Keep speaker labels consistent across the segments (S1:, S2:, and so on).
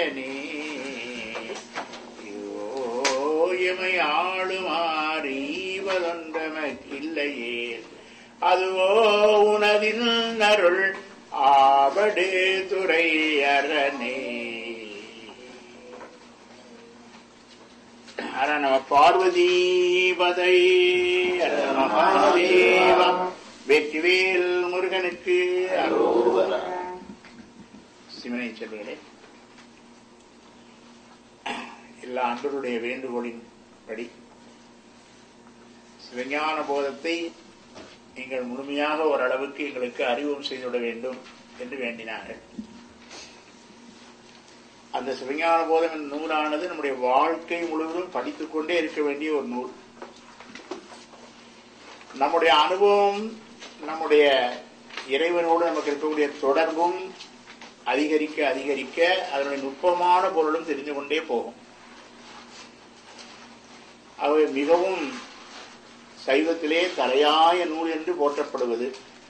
S1: அரனே எமை ஆளுமாறி இல்லையே அதுவோ உனதில் நருள் ஆபடு துறை அரணே ஹர நம பார்வதி பதை ஹர நம மகாதேவம் வெற்றிவேல் முருகனுக்கு அரோகரா. சிவனை செல்வங்களே எல்லா அன்பருடைய வேண்டுகோளின் படி சிவஞான போதத்தை நீங்கள் முழுமையாக ஓரளவுக்கு எங்களுக்கு அறிமுகம் செய்துவிட வேண்டும் என்று வேண்டினார்கள் அந்த சிவஞான போதம் என்ற நூலானது நம்முடைய வாழ்க்கை முழுவதும் படித்துக் கொண்டே இருக்க வேண்டிய ஒரு நூல் நம்முடைய அனுபவம் நம்முடைய இறைவனோடு நமக்கு இருக்கக்கூடிய தொடர்பும் அதிகரிக்க அதிகரிக்க அதனுடைய நுட்பமான பொருளும் தெரிந்து கொண்டே போகும் அவை மிகவும் சைவத்திலே தலையாய நூல் என்று போற்றப்படுவது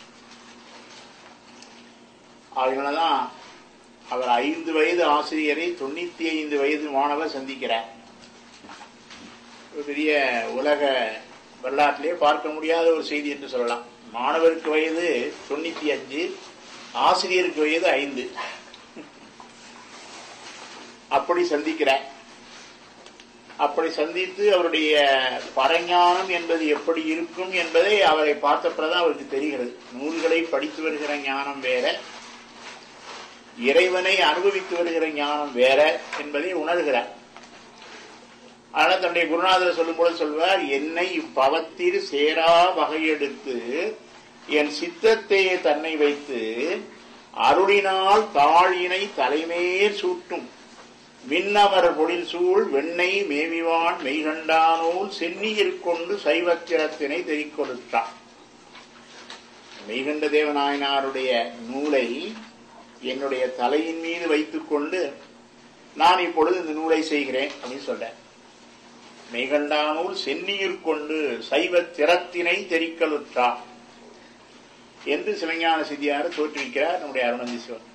S1: அதனாலதான் அவர் ஐந்து வயது ஆசிரியரை தொண்ணூத்தி ஐந்து வயது மாணவர் சந்திக்கிறார் ஒரு பெரிய உலக வரலாற்றிலே பார்க்க முடியாத ஒரு செய்தி என்று சொல்லலாம் மாணவருக்கு வயது தொண்ணூத்தி அஞ்சு ஆசிரியருக்கு வயது ஐந்து அப்படி சந்திக்கிறார் அப்படி சந்தித்து அவருடைய பரஞானம் என்பது எப்படி இருக்கும் என்பதை அவரை பார்த்தப்பதான் அவருக்கு தெரிகிறது நூல்களை படித்து வருகிற ஞானம் வேற இறைவனை அனுபவித்து வருகிற ஞானம் வேற என்பதை உணர்கிறார் ஆனால் தன்னுடைய குருநாதர் சொல்லும்போது சொல்வார் என்னை இப்பவத்தில் சேரா வகையெடுத்து என் சித்தத்தை தன்னை வைத்து அருளினால் தாழினை தலைமேல் சூட்டும் விண்ணவர் பொழில் சூழ் வெண்ணெய் மேவிவான் மெய்கண்டானோல் சென்னியிற் கொண்டு சைவத்திரத்தினை தெரிக்கொடுத்தான் மெய்கண்ட தேவநாயனாருடைய நூலை என்னுடைய தலையின் மீது வைத்துக் கொண்டு நான் இப்பொழுது இந்த நூலை செய்கிறேன் அப்படின்னு சொல்றேன் மெய்கண்டானூல் சென்னியிற் கொண்டு சைவ திறத்தினை தெரிக்கலுற்றார் என்று சிவஞான சித்தியார் தோற்றுவிக்கிறார் நம்முடைய அருணந்தீஸ்வரர்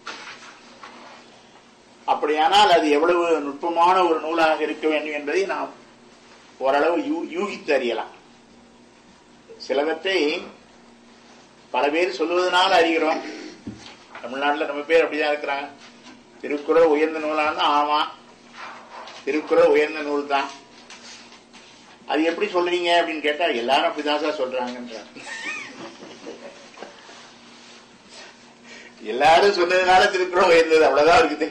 S1: அப்படியானால் அது எவ்வளவு நுட்பமான ஒரு நூலாக இருக்க வேண்டும் என்பதை நாம் ஓரளவு யூ- யூகித்து அறியலாம் சிலவற்றை பல பேர் சொல்லுவதனால் அறிகிறோம் தமிழ்நாட்டில் நம்ம பேர் அப்படிதான் இருக்கிறாங்க திருக்குறள் உயர்ந்த நூலான ஆமா திருக்குறள் உயர்ந்த நூல் தான் அது எப்படி சொல்றீங்க அப்படின்னு கேட்டா எல்லாரும் அப்படிதான் சார் சொல்றாங்கன்றாங்க எல்லாரும் சொன்னதுனால திருக்குறள் உயர்ந்தது அவ்வளவுதான் இருக்குது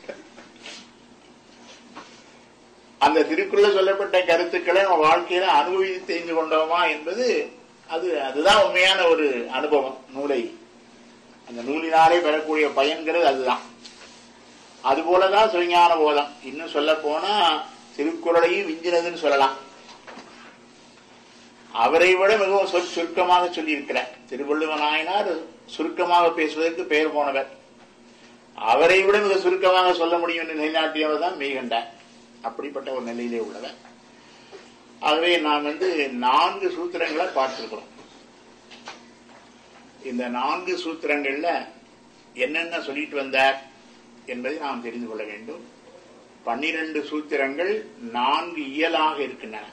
S1: அந்த திருக்குறள சொல்லப்பட்ட கருத்துக்களை நம்ம வாழ்க்கையில அனுபவித்து தெரிந்து கொண்டோமா என்பது அது அதுதான் உண்மையான ஒரு அனுபவம் நூலை அந்த நூலினாலே பெறக்கூடிய பயன்கிறது அதுதான் அதுபோலதான் சிவஞான போதம் இன்னும் சொல்ல போனா திருக்குறளையும் விஞ்சினதுன்னு சொல்லலாம் அவரை விட மிகவும் சொற் சுருக்கமாக சொல்லியிருக்கிறார் திருவள்ளுவ நாயனார் சுருக்கமாக பேசுவதற்கு பெயர் போனவர் அவரை விட மிக சுருக்கமாக சொல்ல முடியும் என்று நிலைநாட்டியவர் தான் மெய்கண்டார் அப்படிப்பட்ட ஒரு நிலையிலே உள்ளவர் ஆகவே நாம் வந்து நான்கு சூத்திரங்களை பார்த்திருக்கிறோம் இந்த நான்கு சூத்திரங்கள்ல என்னென்ன சொல்லிட்டு வந்தார் என்பதை நாம் தெரிந்து கொள்ள வேண்டும் பன்னிரண்டு சூத்திரங்கள் நான்கு இயலாக இருக்கின்றன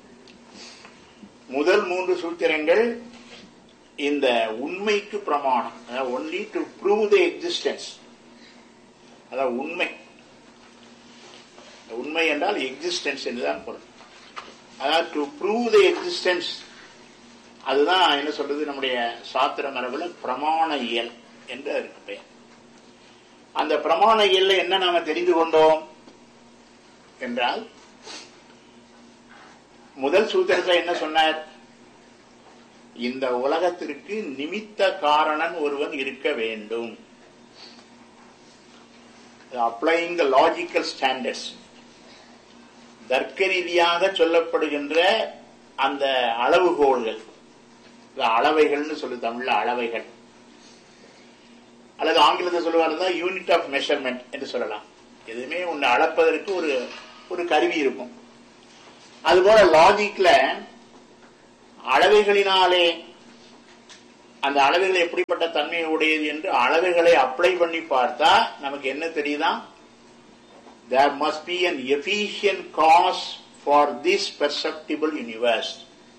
S1: முதல் மூன்று சூத்திரங்கள் இந்த உண்மைக்கு பிரமாணம் only to prove the existence அதாவது உண்மை உண்மை என்றால் எக்ஸிஸ்டன்ஸ் என்றுதான் பொருள் அதாவது டு ப்ரூவ் த எக்ஸிஸ்டன்ஸ் அதுதான் என்ன சொல்றது நம்முடைய சாத்திர மரபுல பிரமாண இயல் என்று அதுக்கு பெயர் அந்த பிரமாண இயல்ல என்ன நாம தெரிந்து கொண்டோம் என்றால் முதல் சூத்திரத்தில் என்ன சொன்னார் இந்த உலகத்திற்கு நிமித்த காரணன் ஒருவன் இருக்க வேண்டும் அப்ளைங் த லாஜிக்கல் ஸ்டாண்டர்ட்ஸ் தர்க்க ரீதியாக சொல்லப்படுகின்ற அந்த அளவுகோல்கள் இது அளவைகள்னு சொல்லு தமிழ்ல அளவைகள் அல்லது ஆங்கிலத்தை சொல்லுவாருந்தா யூனிட் ஆஃப் மெஷர்மெண்ட் என்று சொல்லலாம் எதுவுமே ஒன்று அளப்பதற்கு ஒரு ஒரு கருவி இருக்கும் அதுபோல லாஜிக்ல அளவைகளினாலே அந்த அளவுகள் எப்படிப்பட்ட தன்மை உடையது என்று அளவுகளை அப்ளை பண்ணி பார்த்தா நமக்கு என்ன தெரியுதா there must be an efficient cause for this perceptible universe.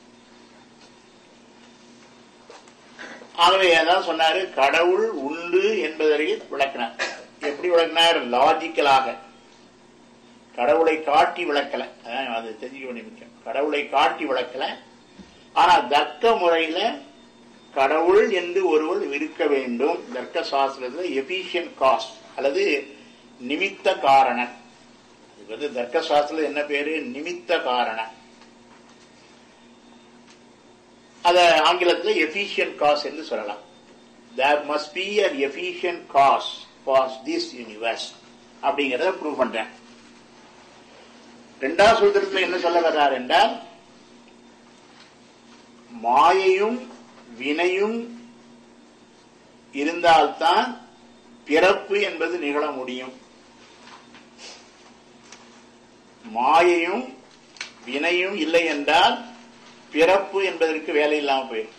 S1: ஆகவே அதான் சொன்னாரு கடவுள் உண்டு என்பதை விளக்கினார் எப்படி விளக்கினார் லாஜிக்கலாக கடவுளை காட்டி விளக்கல அதான் அது தெரிஞ்சுக்க வேண்டிய முக்கியம் கடவுளை காட்டி விளக்கல ஆனா தர்க்க முறையில கடவுள் என்று ஒருவர் இருக்க வேண்டும் தர்க்க சாஸ்திரத்தில் எபிஷியன்ட் காஸ்ட் அல்லது நிமித்த காரணன் இது வந்து தர்க்க சாஸ்திரத்தில் என்ன பேரு நிமித்த காரணன் அத ஆங்கிலத்தில் எஃபிஷியன்ட் காஸ் என்று சொல்லலாம் there must be an efficient cause for this universe அப்படிங்கிறத ப்ரூவ் பண்றேன் ரெண்டாவது சூத்திரத்தில் என்ன சொல்ல வர்றார் என்றால் மாயையும் வினையும் இருந்தால்தான் பிறப்பு என்பது நிகழ முடியும் மாயையும் வினையும் இல்லை என்றால் பிறப்பு என்பதற்கு வேலை இல்லாமல் போயிடும்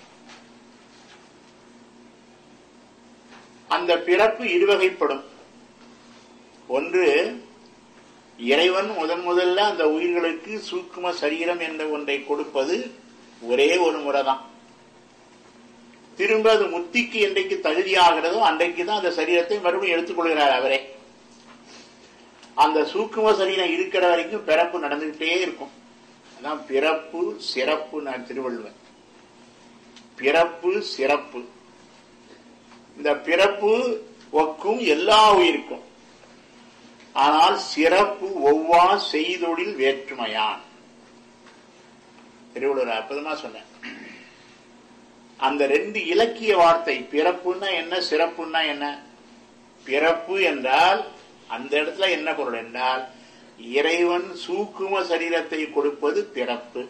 S1: அந்த பிறப்பு இருவகைப்படும் ஒன்று இறைவன் முதன் முதல்ல அந்த உயிர்களுக்கு சூக்கும சரீரம் என்ற ஒன்றை கொடுப்பது ஒரே ஒரு முறை தான் திரும்ப அது முத்திக்கு என்றைக்கு தகுதியாகிறதோ அன்றைக்கு தான் அந்த சரீரத்தை மறுபடியும் எடுத்துக்கொள்கிறார் அவரே அந்த சூக்கும சரீரம் இருக்கிற வரைக்கும் பிறப்பு நடந்துகிட்டே இருக்கும் அதான் பிறப்பு சிறப்பு நான் திருவள்ளுவர் பிறப்பு சிறப்பு இந்த பிறப்பு ஒக்கும் எல்லா உயிருக்கும் ஆனால் சிறப்பு ஒவ்வா செய்தொழில் வேற்றுமையான் திருவள்ளுவர் அற்புதமா சொன்னேன் அந்த ரெண்டு இலக்கிய வார்த்தை பிறப்புன்னா என்ன சிறப்புன்னா என்ன பிறப்பு என்றால் அந்த இடத்துல என்ன பொருள் என்றால் இறைவன் சூக்கும சரீரத்தை கொடுப்பது பிறப்பு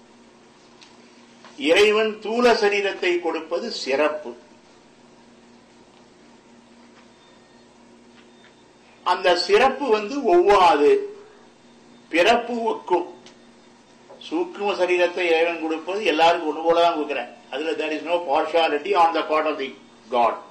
S1: இறைவன் தூல சரீரத்தை கொடுப்பது சிறப்பு அந்த சிறப்பு வந்து ஒவ்வாது பிறப்பு ஒக்கும் சூக்கும சரீரத்தை இறைவன் கொடுப்பது எல்லாருக்கும் ஒன்று போலதான் கொடுக்கிறேன் அதுல there is no partiality on the part of the God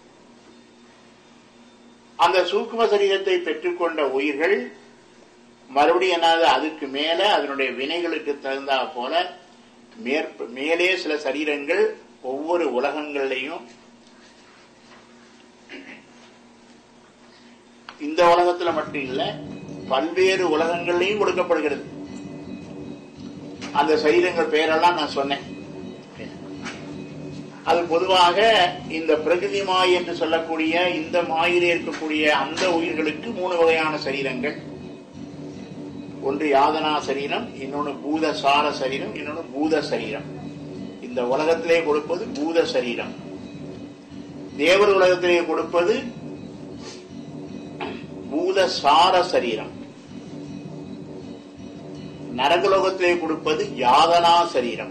S1: அந்த சூக்கும சரீரத்தை பெற்றுக்கொண்ட உயிர்கள் மறுபடியும் என்னது அதுக்கு மேல அதனுடைய வினைகளுக்கு தகுந்தா போல மேற்ப மேலே சில சரீரங்கள் ஒவ்வொரு உலகங்கள்லையும் இந்த உலகத்துல மட்டும் இல்ல பல்வேறு உலகங்கள்லையும் கொடுக்கப்படுகிறது அந்த சரீரங்கள் பெயரெல்லாம் நான் சொன்னேன் அது பொதுவாக இந்த பிரகிருதி மாய் என்று சொல்லக்கூடிய இந்த மாயிலே இருக்கக்கூடிய அந்த உயிர்களுக்கு மூணு வகையான சரீரங்கள் ஒன்று யாதனா சரீரம் இன்னொன்று பூத சார சரீரம் இன்னொன்று பூத சரீரம் இந்த உலகத்திலே கொடுப்பது பூத சரீரம் தேவர் உலகத்திலே கொடுப்பது பூத சார சரீரம் நரகலோகத்திலே கொடுப்பது யாதனா சரீரம்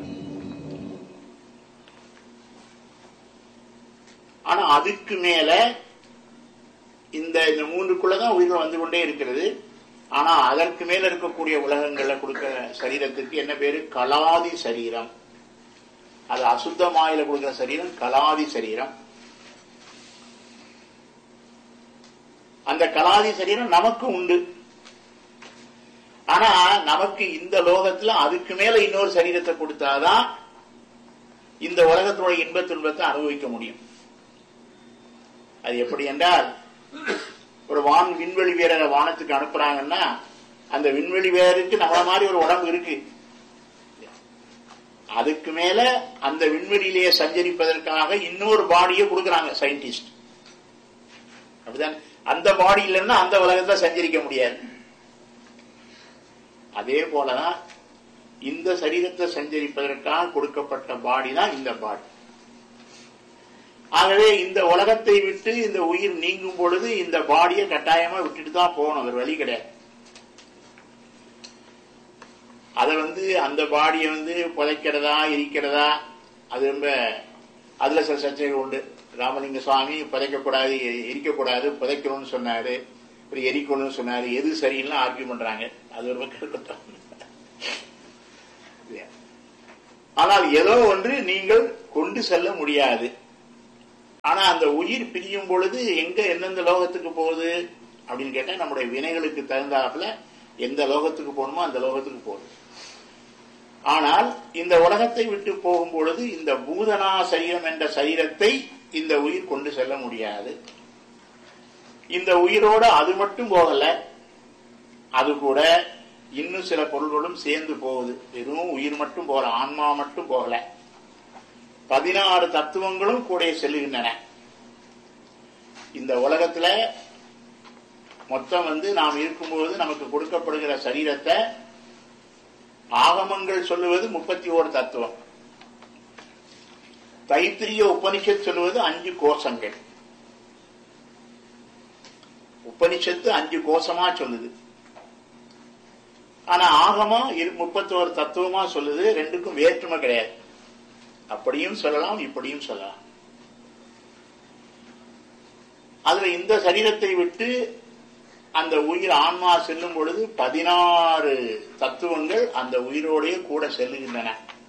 S1: ஆனா அதுக்கு மேல இந்த இந்த மூன்றுக்குள்ளதான் உயிர்கள் வந்து கொண்டே இருக்கிறது ஆனா அதற்கு மேல இருக்கக்கூடிய உலகங்கள்ல கொடுக்கிற சரீரத்திற்கு என்ன பேரு கலாதி சரீரம் அது அசுத்தமாயில கொடுக்கிற சரீரம் கலாதி சரீரம் அந்த கலாதி சரீரம் நமக்கு உண்டு ஆனா நமக்கு இந்த லோகத்துல அதுக்கு மேல இன்னொரு சரீரத்தை கொடுத்தாதான் இந்த உலகத்தோட இன்ப துன்பத்தை அனுபவிக்க முடியும் அது எப்படி என்றால் ஒரு வான் விண்வெளி வீரரை வானத்துக்கு அனுப்புறாங்கன்னா அந்த விண்வெளி வீரருக்கு நம்மள மாதிரி ஒரு உடம்பு இருக்கு அதுக்கு மேல அந்த விண்வெளியிலேயே சஞ்சரிப்பதற்காக இன்னொரு பாடியை கொடுக்கறாங்க சயின்டிஸ்ட் அப்படிதான் அந்த பாடி இல்லைன்னா அந்த உலகத்தை சஞ்சரிக்க முடியாது அதே போலதான் இந்த சரீரத்தை சஞ்சரிப்பதற்காக கொடுக்கப்பட்ட பாடி தான் இந்த பாடி ஆகவே இந்த உலகத்தை விட்டு இந்த உயிர் நீங்கும் பொழுது இந்த பாடியை கட்டாயமா விட்டுட்டு தான் போகணும் ஒரு வழி கிடையாது அதை வந்து அந்த பாடியை வந்து புதைக்கிறதா இருக்கிறதா அது ரொம்ப அதுல சில சர்ச்சைகள் உண்டு ராமலிங்க சுவாமி புதைக்கக்கூடாது எரிக்கக்கூடாது புதைக்கணும்னு சொன்னாரு ஒரு எரிக்கணும்னு சொன்னாரு எது சரின்னு ஆர்கியூ பண்றாங்க அது ஒரு பக்கம் இருக்கட்டும் ஆனால் ஏதோ ஒன்று நீங்கள் கொண்டு செல்ல முடியாது ஆனா அந்த உயிர் பிரியும் பொழுது எங்க எந்தெந்த லோகத்துக்கு போகுது அப்படின்னு கேட்டா நம்முடைய வினைகளுக்கு தகுந்தாப்புல எந்த லோகத்துக்கு போகணுமோ அந்த லோகத்துக்கு போகுது ஆனால் இந்த உலகத்தை விட்டு போகும் பொழுது இந்த பூதனா சரீரம் என்ற சரீரத்தை இந்த உயிர் கொண்டு செல்ல முடியாது இந்த உயிரோட அது மட்டும் போகல அது கூட இன்னும் சில பொருள்களும் சேர்ந்து போகுது வெறும் உயிர் மட்டும் போகல ஆன்மா மட்டும் போகல பதினாறு தத்துவங்களும் கூட செல்லுகின்றன இந்த உலகத்துல மொத்தம் வந்து நாம் இருக்கும்போது நமக்கு கொடுக்கப்படுகிற சரீரத்தை ஆகமங்கள் சொல்லுவது முப்பத்தி ஓரு தத்துவம் தைத்திரிய உபனிஷத் சொல்லுவது அஞ்சு கோஷங்கள் உபனிஷத்து அஞ்சு கோஷமா சொல்லுது ஆனா ஆகமம் முப்பத்தோரு தத்துவமா சொல்லுது ரெண்டுக்கும் வேற்றுமை கிடையாது அப்படியும் சொல்லலாம் இப்படியும் சொல்லலாம் அதுல இந்த சரீரத்தை விட்டு அந்த உயிர் ஆன்மா செல்லும் பொழுது பதினாறு தத்துவங்கள் அந்த உயிரோடைய கூட செல்லுகின்றன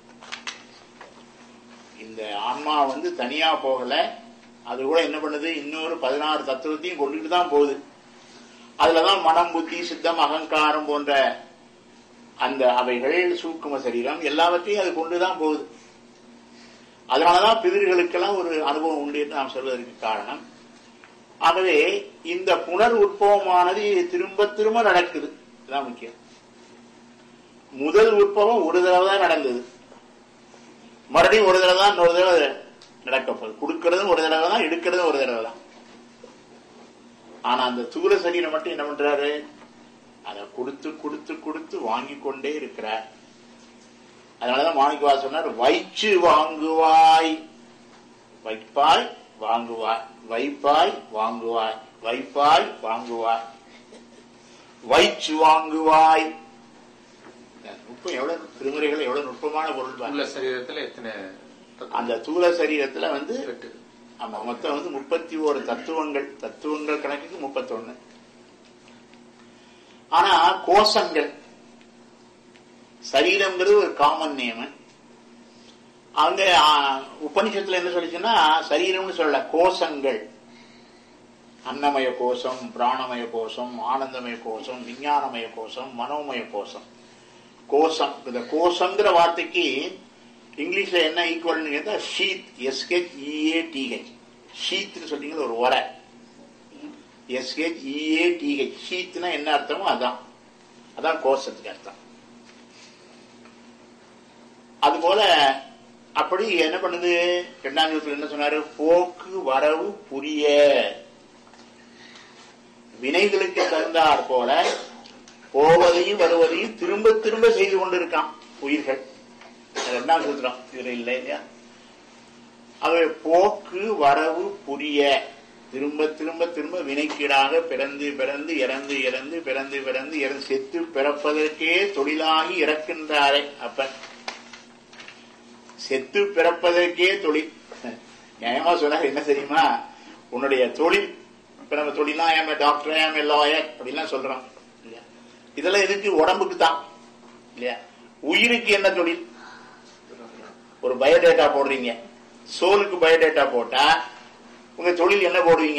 S1: இந்த ஆன்மா வந்து தனியா போகல அது கூட என்ன பண்ணுது இன்னொரு பதினாறு தத்துவத்தையும் கொண்டுட்டு தான் போகுது அதுலதான் மனம் புத்தி சித்தம் அகங்காரம் போன்ற அந்த அவைகள் சூக்கும சரீரம் எல்லாவற்றையும் அது கொண்டுதான் போகுது அதனாலதான் பிதிர்களுக்கெல்லாம் ஒரு அனுபவம் உண்டு என்று நாம் சொல்வதற்கு காரணம் ஆகவே இந்த புனர் உற்பவமானது திரும்ப திரும்ப நடக்குது இதுதான் முக்கியம் முதல் உற்பவம் ஒரு தடவை தான் நடந்தது மறுபடியும் ஒரு தடவை தான் இன்னொரு தடவை நடக்க போகுது கொடுக்கறதும் ஒரு தடவை தான் எடுக்கிறதும் ஒரு தடவை தான் ஆனா அந்த தூர சரீரம் மட்டும் என்ன பண்றாரு அதை கொடுத்து கொடுத்து கொடுத்து வாங்கி கொண்டே இருக்கிறார் அதனாலதான் மாணிக்கவா சொன்னார் வைச்சு வாங்குவாய் வைப்பாய் வாங்குவாய் வைப்பாய் வாங்குவாய் வைப்பாய் வாங்குவாய் வைச்சு வாங்குவாய் நுட்பம் எவ்வளவு திருமுறைகள் எவ்வளவு நுட்பமான பொருள்
S2: உள்ள
S1: பாருங்க.
S2: சரீரத்துல எத்தனை தத்துவம்?
S1: அந்த தூல சரீரத்துல வந்து
S2: எட்டு
S1: ஆமா மொத்தம் வந்து முப்பத்தி ஓரு தத்துவங்கள் தத்துவங்கள் கணக்குக்கு முப்பத்தொன்னு ஆனா கோஷங்கள் சரீரம்ங்கிறது ஒரு காமன் நேம் அங்க ஆ, உபனிஷத்துல என்ன சொல்லிச்சுன்னா சரீரம்னு சொல்லல கோஷங்கள் அன்னமய கோஷம் பிராணமய கோஷம் ஆனந்தமய கோஷம் விஞ்ஞானமய கோஷம் மனோமய கோஷம் கோஷம் இந்த கோஷங்கிற வார்த்தைக்கு இங்கிலீஷ்ல என்ன ஈக்குவல்னு கேட்டா ஷீத் எஸ்ஹெச் இஏ டிஹெச் ஷீத்னு சொல்றீங்களா ஒரு உரை எஸ்ஹெச் இஏ டிஹெச் ஷீத்னா என்ன அர்த்தமோ அதான் அதான் கோஷத்துக்கு அர்த்தம் அதுபோல அப்படி என்ன பண்ணுது இரண்டாம் யுகத்தில் என்ன சொன்னாரு போக்கு வரவு புரிய வினைகளுக்கு தகுந்தாற் போல போவதையும் வருவதையும் திரும்ப திரும்ப செய்து கொண்டிருக்கான் உயிர்கள் அது ரெண்டாம் சூத்திரம் இதுல இல்லை இல்லையா அவை போக்கு வரவு புரிய திரும்ப திரும்ப திரும்ப வினைக்கீடாக பிறந்து பிறந்து இறந்து இறந்து பிறந்து பிறந்து இறந்து செத்து பிறப்பதற்கே தொழிலாகி இறக்கின்றாரே அப்ப செத்து பிறப்பதற்கே தொழில் நியாயமா சொன்னார் என்ன தெரியுமா உன்னுடைய தொழில் இப்ப நம்ம தொழிலாம் ஏன் டாக்டர் ஏன் லாயர் அப்படிலாம் சொல்றோம் இல்லையா இதெல்லாம் எதுக்கு உடம்புக்கு தான் இல்லையா உயிருக்கு என்ன தொழில் ஒரு பயோடேட்டா போடுறீங்க சோலுக்கு பயோடேட்டா போட்டா உங்க தொழில் என்ன போடுவீங்க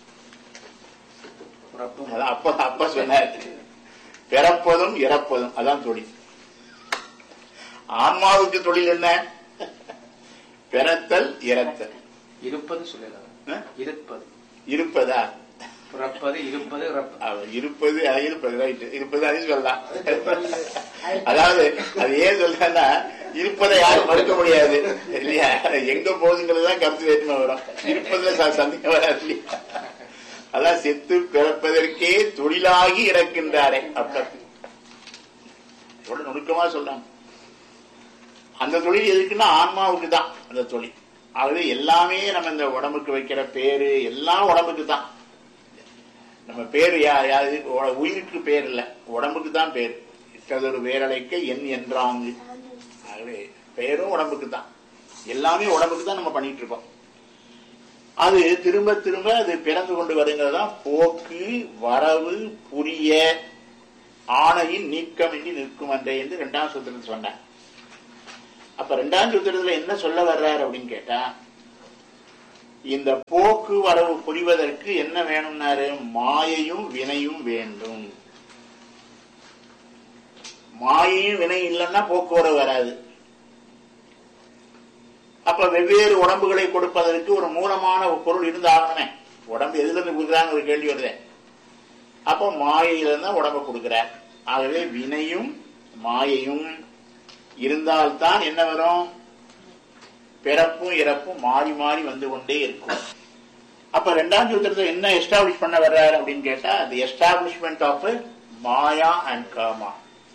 S2: பிறப்பும்
S1: அதான் அப்பா அப்பா சொன்னார் பிறப்பதும் இறப்பதும் அதான் தொழில் ஆன்மாவுக்கு தொழில் என்ன பிறத்தல் இறத்தல்
S2: இருப்பது சொல்லலாம்
S1: ஆ?
S2: இருப்பது
S1: இருப்பதா
S2: பிறப்பது இருப்பது இறப்பது
S1: அவ இருப்பது அது இருப்பது ரைட் இருப்பது அது சொல்லலாம் அதாவது அது ஏன் சொல்றேன்னா இருப்பதை யாரும் மறுக்க முடியாது இல்லையா எங்க போகுதுங்கிறது தான் கருத்து வேற்றுமை வரும் இருப்பதுல ச- சந்தேகம் வராது இல்லையா அதான் செத்து பிறப்பதற்கே தொழிலாகி இறக்கின்றாரே அப்ப எவ்வளவு நுணுக்கமா சொல்றாங்க அந்த தொழில் எதுக்குன்னா ஆன்மாவுக்கு தான் அந்த தொழில் ஆகவே எல்லாமே நம்ம இந்த உடம்புக்கு வைக்கிற பேரு எல்லாம் உடம்புக்கு தான் நம்ம பேர் யா யாது உ- உயிருக்கு பேர் இல்ல உடம்புக்கு தான் பேர் இட்டதொரு வேரலைக்க என் என்றாங்கு ஆகவே பெயரும் உடம்புக்கு தான் எல்லாமே உடம்புக்கு தான் நம்ம பண்ணிட்டு இருக்கோம் அது திரும்ப திரும்ப அது பிறந்து கொண்டு வருங்கிறதா போக்கு வரவு புரிய ஆணையின் நீக்கமின்றி நிற்கும் அன்றே என்று இரண்டாம் சூத்திரத்தில் சொன்னேன் அப்ப ரெண்டாம் சூத்திரத்துல என்ன சொல்ல வர்றாரு அப்படின்னு கேட்டா இந்த போக்குவரவு புரிவதற்கு என்ன வேணும்னாரு மாயையும் வினையும் வேண்டும் மாயையும் வினை இல்லைன்னா போக்குவரவு வராது அப்ப வெவ்வேறு உடம்புகளை கொடுப்பதற்கு ஒரு மூலமான ஒரு பொருள் இருந்தாகணுமே உடம்பு எதுல இருந்து கொடுக்குறான்னு ஒரு கேள்வி வருது அப்போ மாயையில இருந்தா உடம்ப கொடுக்கிறார் ஆகவே வினையும் மாயையும் இருந்தால்தான் என்ன வரும் பிறப்பும் இறப்பும் மாறி மாறி வந்து கொண்டே இருக்கும் அப்ப ரெண்டாம் சூத்திரத்தை என்ன எஸ்டாப்ளிஷ் பண்ண வர்றாரு அப்படின்னு கேட்டா the establishment of maya and karma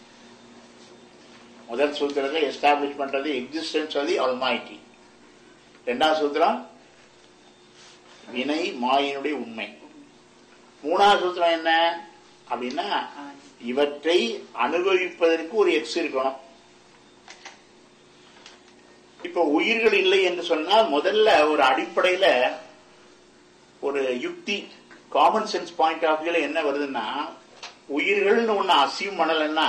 S1: முதல் சூத்திரத்தை எஸ்டாப்ளிஷ் பண்றது எக்ஸிஸ்டன்ஸ் ஆஃப் தி அல்மைட்டி ரெண்டாம் சூத்திரம் வினை மாயினுடைய உண்மை மூணாவது சூத்திரம் என்ன அப்படின்னா இவற்றை அனுபவிப்பதற்கு ஒரு எக்ஸ் இருக்கணும் இப்ப உயிர்கள் இல்லை என்று சொன்னால் முதல்ல ஒரு அடிப்படையில ஒரு யுக்தி காமன் சென்ஸ் பாயிண்ட் ஆஃப் வியூல என்ன வருதுன்னா உயிர்கள்னு ஒண்ணு அசியம் பண்ணலன்னா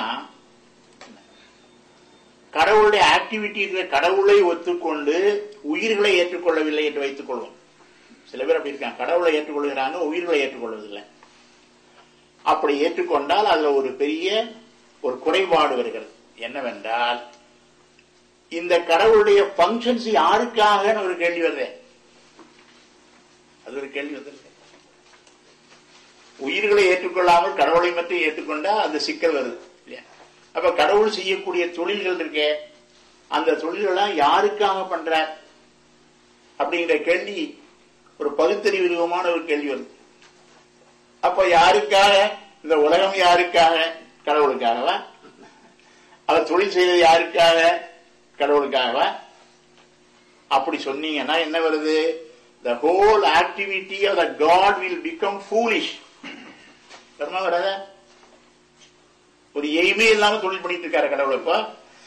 S1: கடவுளுடைய ஆக்டிவிட்டி கடவுளை ஒத்துக்கொண்டு உயிர்களை ஏற்றுக்கொள்ளவில்லை என்று வைத்துக் கொள்வோம் சில பேர் அப்படி இருக்காங்க கடவுளை ஏற்றுக்கொள்கிறாங்க உயிர்களை ஏற்றுக்கொள்வதில்லை அப்படி ஏற்றுக்கொண்டால் அதுல ஒரு பெரிய ஒரு குறைபாடு வருகிறது என்னவென்றால் இந்த கடவுளுடைய பங்கன்ஸ் யாருக்காக ஒரு கேள்வி வருது அது ஒரு கேள்வி வந்து உயிர்களை ஏற்றுக்கொள்ளாமல் கடவுளை மட்டும் ஏற்றுக்கொண்டா அந்த சிக்கல் வருது இல்லையா அப்ப கடவுள் செய்யக்கூடிய தொழில்கள் இருக்கே அந்த தொழில்கள்லாம் யாருக்காக பண்ற அப்படிங்கிற கேள்வி ஒரு பகுத்தறிவு விதமான ஒரு கேள்வி வருது அப்ப யாருக்காக இந்த உலகம் யாருக்காக கடவுளுக்காகவா அவர் தொழில் செய்தது யாருக்காக கடவுளுக்காகவா அப்படி சொன்னீங்கன்னா என்ன வருது the whole activity of the God will become foolish வருமா வராத ஒரு எய்மே இல்லாம தொழில் பண்ணிட்டு இருக்காரு கடவுள் இப்ப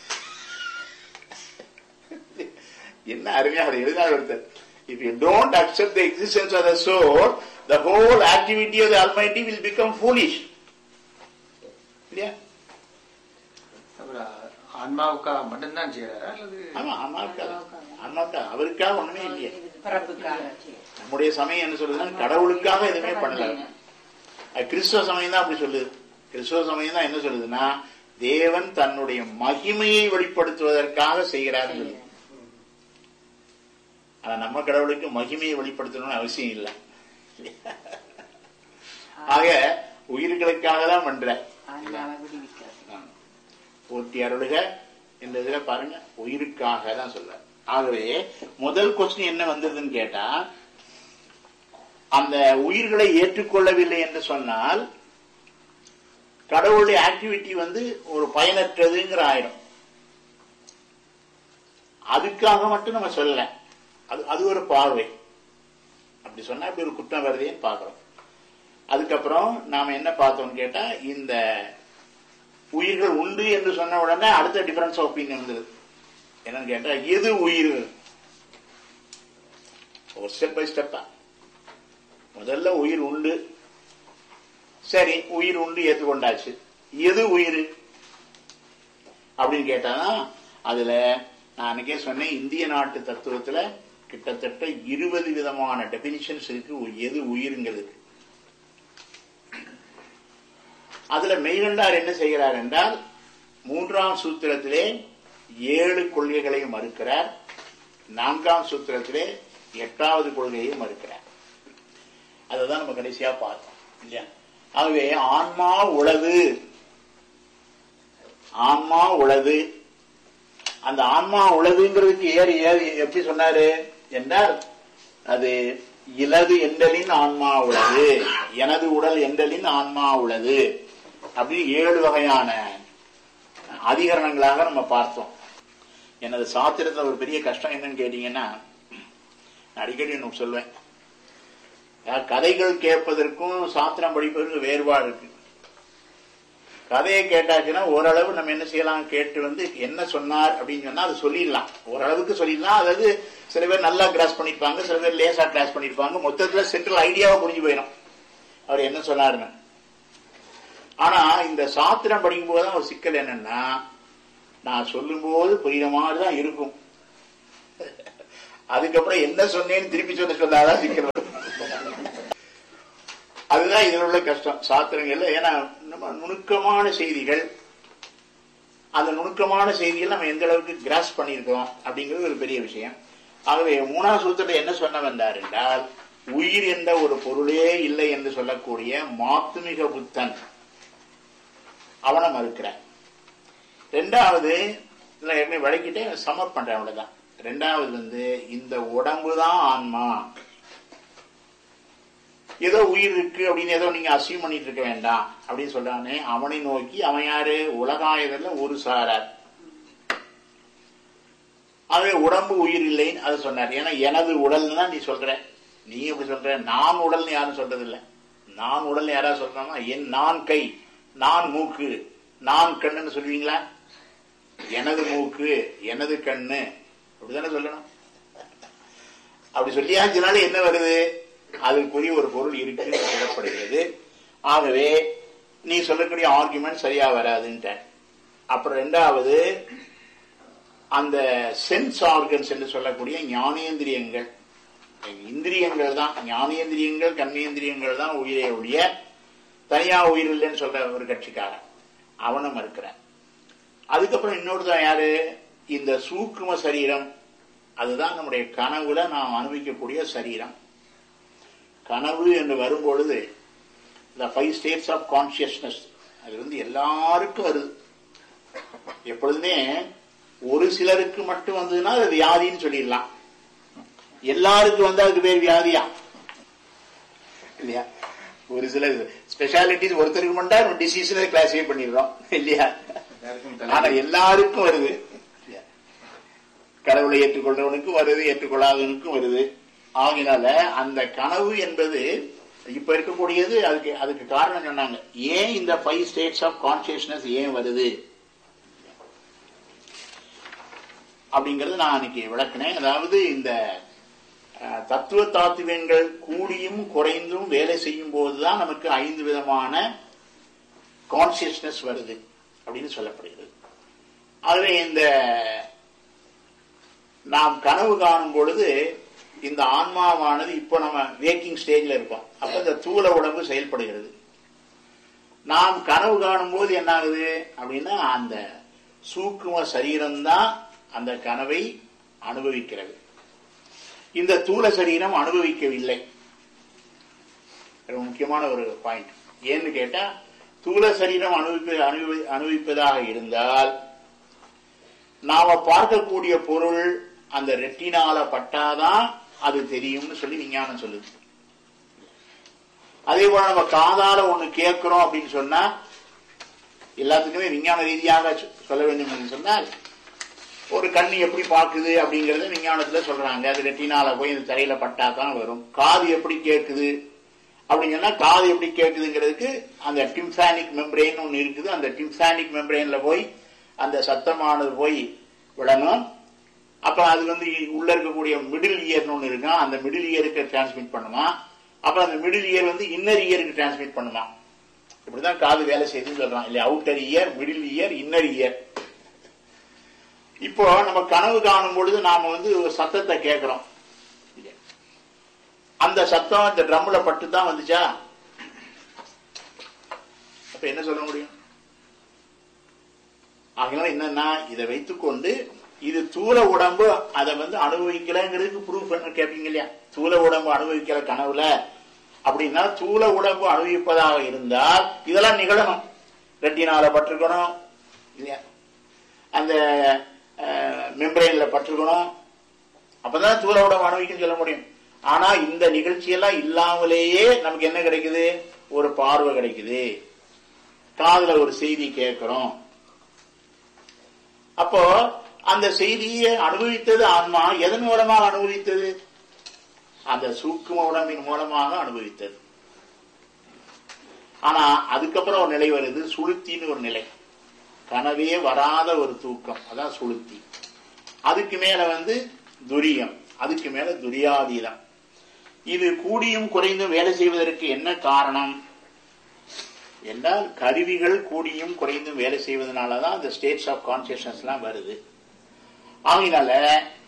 S1: என்ன அருமையாக எழுதாத ஒருத்தர் If you don't accept the existence of the soul, the whole activity of the Almighty will become foolish. இல்லையா
S2: அப்புறம் ஆன்மாவுக்காக மட்டும்தான் செய்யறாரா அல்லது
S1: ஆமா ஆமாக்கா ஆமாக்கா அவருக்காக ஒண்ணுமே இல்லையே
S3: பிறப்புக்காக
S1: நம்முடைய சமயம் என்ன சொல்லுதுன்னா கடவுளுக்காக எதுவுமே பண்ணல அது கிறிஸ்துவ சமயம் தான் அப்படி சொல்லுது கிறிஸ்துவ சமயம் தான் என்ன சொல்லுதுன்னா தேவன் தன்னுடைய மகிமையை வெளிப்படுத்துவதற்காக செய்கிறார் ஆனா நம்ம கடவுளுக்கு மகிமையை வெளிப்படுத்தணும்னு அவசியம் இல்லை ஆக உயிர்களுக்காக தான் பண்ற
S3: ஆன்மாவை விடுவிக்காது
S1: போற்றி அருளுக என்ற இதுல பாருங்க உயிருக்காக தான் சொல்ற ஆகவே முதல் கொஸ்டின் என்ன வந்ததுன்னு கேட்டா அந்த உயிர்களை ஏற்றுக்கொள்ளவில்லை என்று சொன்னால் கடவுளுடைய ஆக்டிவிட்டி வந்து ஒரு பயனற்றதுங்கிற ஆயிடும் அதுக்காக மட்டும் நம்ம சொல்லல அது அது ஒரு பார்வை அப்படி சொன்னா இப்படி ஒரு குற்றம் வருதேன்னு பாக்குறோம் அதுக்கப்புறம் நாம என்ன பார்த்தோம்னு கேட்டா இந்த உயிர்கள் உண்டு என்று சொன்ன உடனே அடுத்த டிஃபரன்ஸ் ஒப்பீனியன் வந்தது என்னன்னு கேட்டா எது உயிர் ஒரு ஸ்டெப் பை ஸ்டெப்பா முதல்ல உயிர் உண்டு சரி உயிர் உண்டு ஏற்றுக்கொண்டாச்சு எது உயிர் அப்படின்னு கேட்டாதான் அதுல நான் அன்னைக்கே சொன்னேன் இந்திய நாட்டு தத்துவத்துல கிட்டத்தட்ட இருபது விதமான டெபினிஷன்ஸ் இருக்கு எது உயிருங்கிறது அதுல மெய்கண்டார் என்ன செய்கிறார் என்றால் மூன்றாம் சூத்திரத்திலே ஏழு கொள்கைகளை மறுக்கிறார் நான்காம் சூத்திரத்திலே எட்டாவது கொள்கையை மறுக்கிறார் அதுதான் நம்ம கடைசியா பார்த்தோம் இல்லையா ஆகவே ஆன்மா உளது ஆன்மா உளது அந்த ஆன்மா உளதுங்கிறதுக்கு ஏறி ஏறி எப்படி சொன்னாரு என்றால் அது இலது என்றலின் ஆன்மா உளது எனது உடல் என்றலின் ஆன்மா உளது அப்படின்னு ஏழு வகையான அதிகரணங்களாக நம்ம பார்த்தோம் எனது சாத்திரத்துல ஒரு பெரிய கஷ்டம் என்னன்னு கேட்டீங்கன்னா நான் அடிக்கடி எனக்கு சொல்வேன் அதாவது கதைகள் கேட்பதற்கும் சாத்திரம் படிப்பதற்கும் வேறுபாடு இருக்கு கதையை கேட்டாச்சுன்னா ஓரளவு நம்ம என்ன செய்யலாம் கேட்டு வந்து என்ன சொன்னார் அப்படின்னு சொன்னா அது சொல்லிடலாம் ஓரளவுக்கு சொல்லிடலாம் அதாவது சில பேர் நல்லா கிராஸ் பண்ணிருப்பாங்க சில பேர் லேசா கிராஸ் பண்ணிருப்பாங்க மொத்தத்துல சென்ட்ரல் ஐடியாவை புரிஞ்சு போயிடும் அவர் என்ன சொன்னாருன்னு ஆனா இந்த சாத்திரம் படிக்கும் போதுதான் ஒரு சிக்கல் என்னன்னா நான் சொல்லும்போது புரியுற மாதிரி தான் இருக்கும் அதுக்கப்புறம் என்ன சொன்னேன்னு திருப்பி சொல்ல சொன்னாதான் சிக்கல் வரும். அதுதான் இதில் உள்ள கஷ்டம் சாத்திரங்கள்ல ஏன்னா நம்ம நுணுக்கமான செய்திகள் அந்த நுணுக்கமான செய்திகள் நம்ம எந்த அளவுக்கு கிராஸ் பண்ணியிருக்கிறோம் அப்படிங்கிறது ஒரு பெரிய விஷயம் ஆகவே மூணாவது சூத்திரத்தில் என்ன சொன்ன வந்தார் என்றால் உயிர் என்ற ஒரு பொருளே இல்லை என்று சொல்லக்கூடிய மாத்துமிக புத்தன் அவனை மறுக்கிறார் ரெண்டாவது இதுல ஏற்கனவே விளக்கிட்டே சமர் பண்றேன் அவ்வளவுதான் ரெண்டாவது வந்து இந்த உடம்பு தான் ஆன்மா ஏதோ உயிர் இருக்கு அப்படின்னு ஏதோ நீங்க அசியூம் பண்ணிட்டு இருக்க வேண்டாம் அப்படின்னு சொல்றானே அவனை நோக்கி அவன் யாரு உலகாயதல்ல ஒரு சாரார் ஆகவே உடம்பு உயிர் இல்லைன்னு அதை சொன்னார் ஏன்னா எனது உடல்னு தான் நீ சொல்ற நீ எப்படி சொல்ற நான் உடல்னு யாரும் சொல்றது இல்ல நான் உடல் யாராவது சொல்றானா என் நான் கை நான் மூக்கு நான் கண்ணுன்னு சொல்லுவீங்களா எனது மூக்கு எனது கண்ணு அப்படிதானே சொல்லணும் அப்படி சொல்லியாச்சுனால என்ன வருது அதுக்குரிய ஒரு பொருள் இருக்கு சொல்லப்படுகிறது ஆகவே நீ சொல்லக்கூடிய ஆர்குமெண்ட் சரியா வராதுன்ட்ட அப்புறம் ரெண்டாவது அந்த சென்ஸ் ஆர்கன்ஸ் என்று சொல்லக்கூடிய ஞானேந்திரியங்கள் இந்திரியங்கள் தான் ஞானேந்திரியங்கள் கர்மேந்திரியங்கள் தான் உயிரை ஒழிய தனியா உயிர் இல்லைன்னு சொல்ற ஒரு கட்சிக்காரன் அவனும் மறுக்கிறான் அதுக்கப்புறம் இன்னொருத்தன் யாரு இந்த சூக்கும சரீரம் அதுதான் நம்முடைய கனவுல நாம் அனுபவிக்கக்கூடிய சரீரம் கனவு என்று வரும்பொழுது இந்த ஃபைவ் ஸ்டேட்ஸ் ஆஃப் கான்சியஸ்னஸ் அது வந்து எல்லாருக்கும் வருது எப்பொழுதுமே ஒரு சிலருக்கு மட்டும் வந்ததுன்னா அது வியாதின்னு சொல்லிடலாம் எல்லாருக்கும் வந்து அதுக்கு பேர் வியாதியா இல்லையா ஒரு சில ஸ்பெஷாலிட்டிஸ் ஒருத்தருக்கு மட்டும் டிசீஸ்ல கிளாசிஃபை பண்ணிடுறோம் இல்லையா
S2: எல்லாருக்கும்
S1: ஆனா
S2: தலை
S1: எல்லாருக்கும் வருது கடவுளை ஏற்றுக்கொள்றவனுக்கும் வருது ஏற்றுக்கொள்ளாதவனுக்கும் வருது ஆகினால அந்த கனவு என்பது இப்ப இருக்கக்கூடியது அதுக்கு அதுக்கு காரணம் சொன்னாங்க ஏன் இந்த ஃபைவ் ஸ்டேட்ஸ் ஆஃப் கான்சியஸ்னஸ் ஏன் வருது அப்படிங்கறது நான் அன்னைக்கு விளக்குனேன் அதாவது இந்த அஹ், தத்துவ தாத்துவங்கள் கூடியும் குறைந்தும் வேலை செய்யும் போதுதான் நமக்கு ஐந்து விதமான கான்சியஸ்னஸ் வருது அப்படின்னு சொல்லப்படுகிறது ஆகவே இந்த நாம் கனவு காணும் பொழுது இந்த ஆன்மாவானது இப்போ நம்ம வேக்கிங் ஸ்டேஜ்ல இருக்கோம் அப்ப இந்த தூள உடம்பு செயல்படுகிறது நாம் கனவு காணும் போது என்ன ஆகுது அப்படின்னா அந்த சூக்கும சரீரம்தான் அந்த கனவை அனுபவிக்கிறது இந்த தூள சரீரம் அனுபவிக்கவில்லை இது முக்கியமான ஒரு பாயிண்ட் ஏன்னு கேட்டா தூள சரீரம் அனுபவிப்ப அனுபவி அனுபவிப்பதாக இருந்தால் நாம பார்க்கக்கூடிய பொருள் அந்த ரெட்டினால பட்டாதான் அது தெரியும்னு சொல்லி விஞ்ஞானம் சொல்லுது அதே போல நம்ம காதால ஒண்ணு கேட்கிறோம் அப்படின்னு சொன்னா எல்லாத்துக்குமே விஞ்ஞான ரீதியாக சொ- சொல்ல வேண்டும் என்று சொன்னால் ஒரு கண்ணு எப்படி பார்க்குது அப்படிங்கறத விஞ்ஞானத்துல சொல்றாங்க அது ரெட்டினால போய் இந்த தரையில பட்டா தான் வரும் காது எப்படி கேட்குது அப்படின்னு சொன்னா காது எப்படி கேட்குதுங்கிறதுக்கு அந்த டிம்பானிக் மெம்பரேன் ஒன்று இருக்குது அந்த டிம்பானிக் மெம்பரேன்ல போய் அந்த சத்தமானது போய் விளங்கும் அப்ப அது வந்து உள்ள இருக்கக்கூடிய மிடில் இயர்னு ஒன்று இருக்கும் அந்த மிடில் இயருக்கு டிரான்ஸ்மிட் பண்ணுமா அப்புறம் அந்த மிடில் இயர் வந்து இன்னர் இயருக்கு டிரான்ஸ்மிட் பண்ணுமா இப்படிதான் காது வேலை செய்யுதுன்னு சொல்றான் இல்ல outer ear middle ear inner ear இப்போ நம்ம கனவு காணும் பொழுது நாம வந்து ஒரு சத்தத்தை கேட்கிறோம் அந்த சத்தம் இந்த ட்ரம்ல பட்டு தான் வந்துச்சா அப்ப என்ன சொல்ல முடியும் ஆகையால என்னன்னா இதை வைத்துக்கொண்டு இது தூள உடம்பு அதை வந்து அனுபவிக்கலங்கிறதுக்கு ப்ரூஃப் பண்ண கேட்பீங்க இல்லையா தூள உடம்பு அனுபவிக்கிற கனவுல அப்படின்னா தூள உடம்பு அனுபவிப்பதாக இருந்தால் இதெல்லாம் நிகழணும் ரெட்டினால பட்டிருக்கணும் இல்லையா அந்த மெம்பரைன்ல பட்டிருக்கணும் அப்பதான் தூள உடம்பு அனுபவிக்கும் சொல்ல முடியும் ஆனா இந்த நிகழ்ச்சியெல்லாம் இல்லாமலேயே நமக்கு என்ன கிடைக்குது ஒரு பார்வை கிடைக்குது காதுல ஒரு செய்தி கேட்கிறோம் அப்போ அந்த செய்தியை அனுபவித்தது ஆன்மா எதன் மூலமாக அனுபவித்தது அந்த சூக்கும உடம்பின் மூலமாக அனுபவித்தது ஆனா அதுக்கப்புறம் ஒரு நிலை வருது சுளுத்தின்னு ஒரு நிலை கனவே வராத ஒரு தூக்கம் அதான் சுளுத்தி அதுக்கு மேல வந்து துரியம் அதுக்கு மேல துரியாதீதம் இது கூடியும் குறைந்தும் வேலை செய்வதற்கு என்ன காரணம் என்றால் கருவிகள் கூடியும் குறைந்தும் வேலை செய்வதனால தான் அந்த ஸ்டேட்ஸ் ஆஃப் கான்சியஸ்னஸ் எல்லாம் வருது ஆகையினால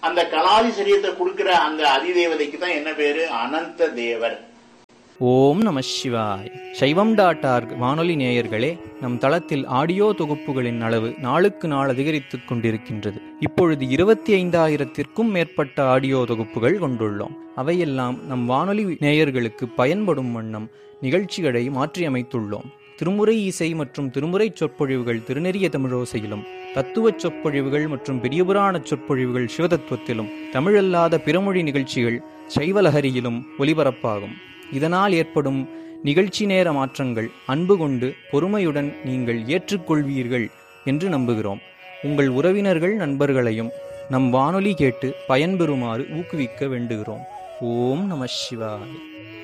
S1: அந்த கலாதி சரீரத்தை கொடுக்கிற அந்த அதிதேவதைக்கு தான் என்ன பேரு அனந்த தேவர்
S4: ஓம் நம சிவாய் சைவம் டாட் ஆர்க் வானொலி நேயர்களே நம் தளத்தில் ஆடியோ தொகுப்புகளின் அளவு நாளுக்கு நாள் அதிகரித்துக் கொண்டிருக்கின்றது இப்பொழுது இருபத்தி ஐந்தாயிரத்திற்கும் மேற்பட்ட ஆடியோ தொகுப்புகள் கொண்டுள்ளோம் அவையெல்லாம் நம் வானொலி நேயர்களுக்கு பயன்படும் வண்ணம் நிகழ்ச்சிகளை மாற்றியமைத்துள்ளோம் திருமுறை இசை மற்றும் திருமுறை சொற்பொழிவுகள் திருநெறிய தமிழோசையிலும் தத்துவச் சொற்பொழிவுகள் மற்றும் பெரியபுராண சொற்பொழிவுகள் சிவதத்துவத்திலும் தமிழல்லாத பிறமொழி நிகழ்ச்சிகள் சைவலஹரியிலும் ஒலிபரப்பாகும் இதனால் ஏற்படும் நிகழ்ச்சி நேர மாற்றங்கள் அன்பு கொண்டு பொறுமையுடன் நீங்கள் ஏற்றுக்கொள்வீர்கள் என்று நம்புகிறோம் உங்கள் உறவினர்கள் நண்பர்களையும் நம் வானொலி கேட்டு பயன்பெறுமாறு ஊக்குவிக்க வேண்டுகிறோம் ஓம் நம சிவாய்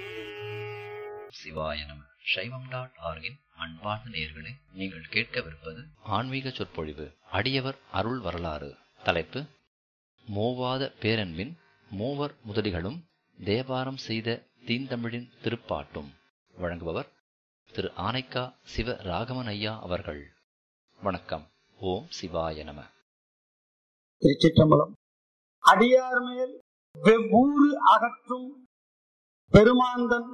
S5: சிவாய நம சைவம் டாட் ஆர்கின் அன்பார்ந்த நேயர்களே நீங்கள் கேட்கவிருப்பது ஆன்மீக சொற்பொழிவு அடியவர் அருள் வரலாறு தலைப்பு மோவாத பேரன்பின் மூவர் முதலிகளும் தேவாரம் செய்த தீந்தமிழின் திருப்பாட்டும் வழங்குபவர் திரு ஆனைக்கா சிவ ராகவன் ஐயா அவர்கள் வணக்கம் ஓம் சிவாய நம
S6: திருச்சிற்றம்பலம் அடியார் மேல் வெவ்வூறு அகற்றும் பெருமாந்தன்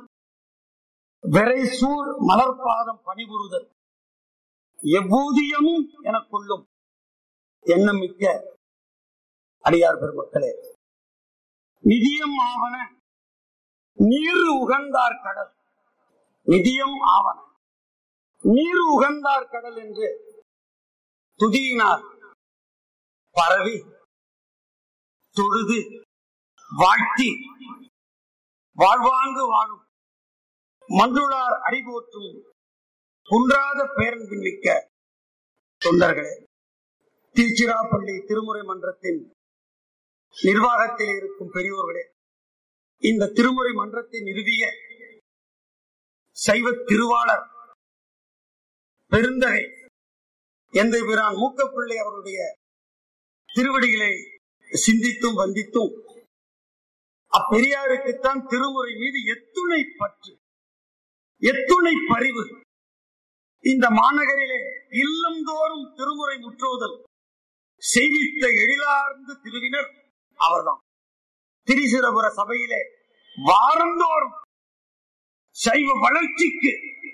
S6: விரைசூர் மலர்பாதம் பணிபுரிதல் எவ்வூதியமும் எனக் கொள்ளும் எண்ணம் மிக்க அடியார் பெருமக்களே நிதியம் ஆவன நீர் உகந்தார் கடல் நிதியம் ஆவன நீர் உகந்தார் கடல் என்று துதியினார் பரவி தொழுது வாழ்த்தி வாழ்வாங்கு வாழும் மன்றுளார் அடிபோற்றும் குன்றாத பேரன்பின் மிக்க தொண்டர்களே திருச்சிராப்பள்ளி திருமுறை மன்றத்தின் நிர்வாகத்தில் இருக்கும் பெரியோர்களே இந்த திருமுறை மன்றத்தை நிறுவிய சைவ திருவாளர் பெருந்தகை எந்த பிரான் மூக்கப்பிள்ளை அவருடைய திருவடிகளை சிந்தித்தும் வந்தித்தும் அப்பெரியாருக்குத்தான் திருமுறை மீது எத்துணை பற்று எத்துணை பரிவு இந்த மாநகரிலே இல்லந்தோறும் திருமுறை முற்றோதல் செய்வித்த எழிலார்ந்த திருவினர் அவர்தான் திரிசிரபுர சபையிலே வாரந்தோறும் சைவ வளர்ச்சிக்கு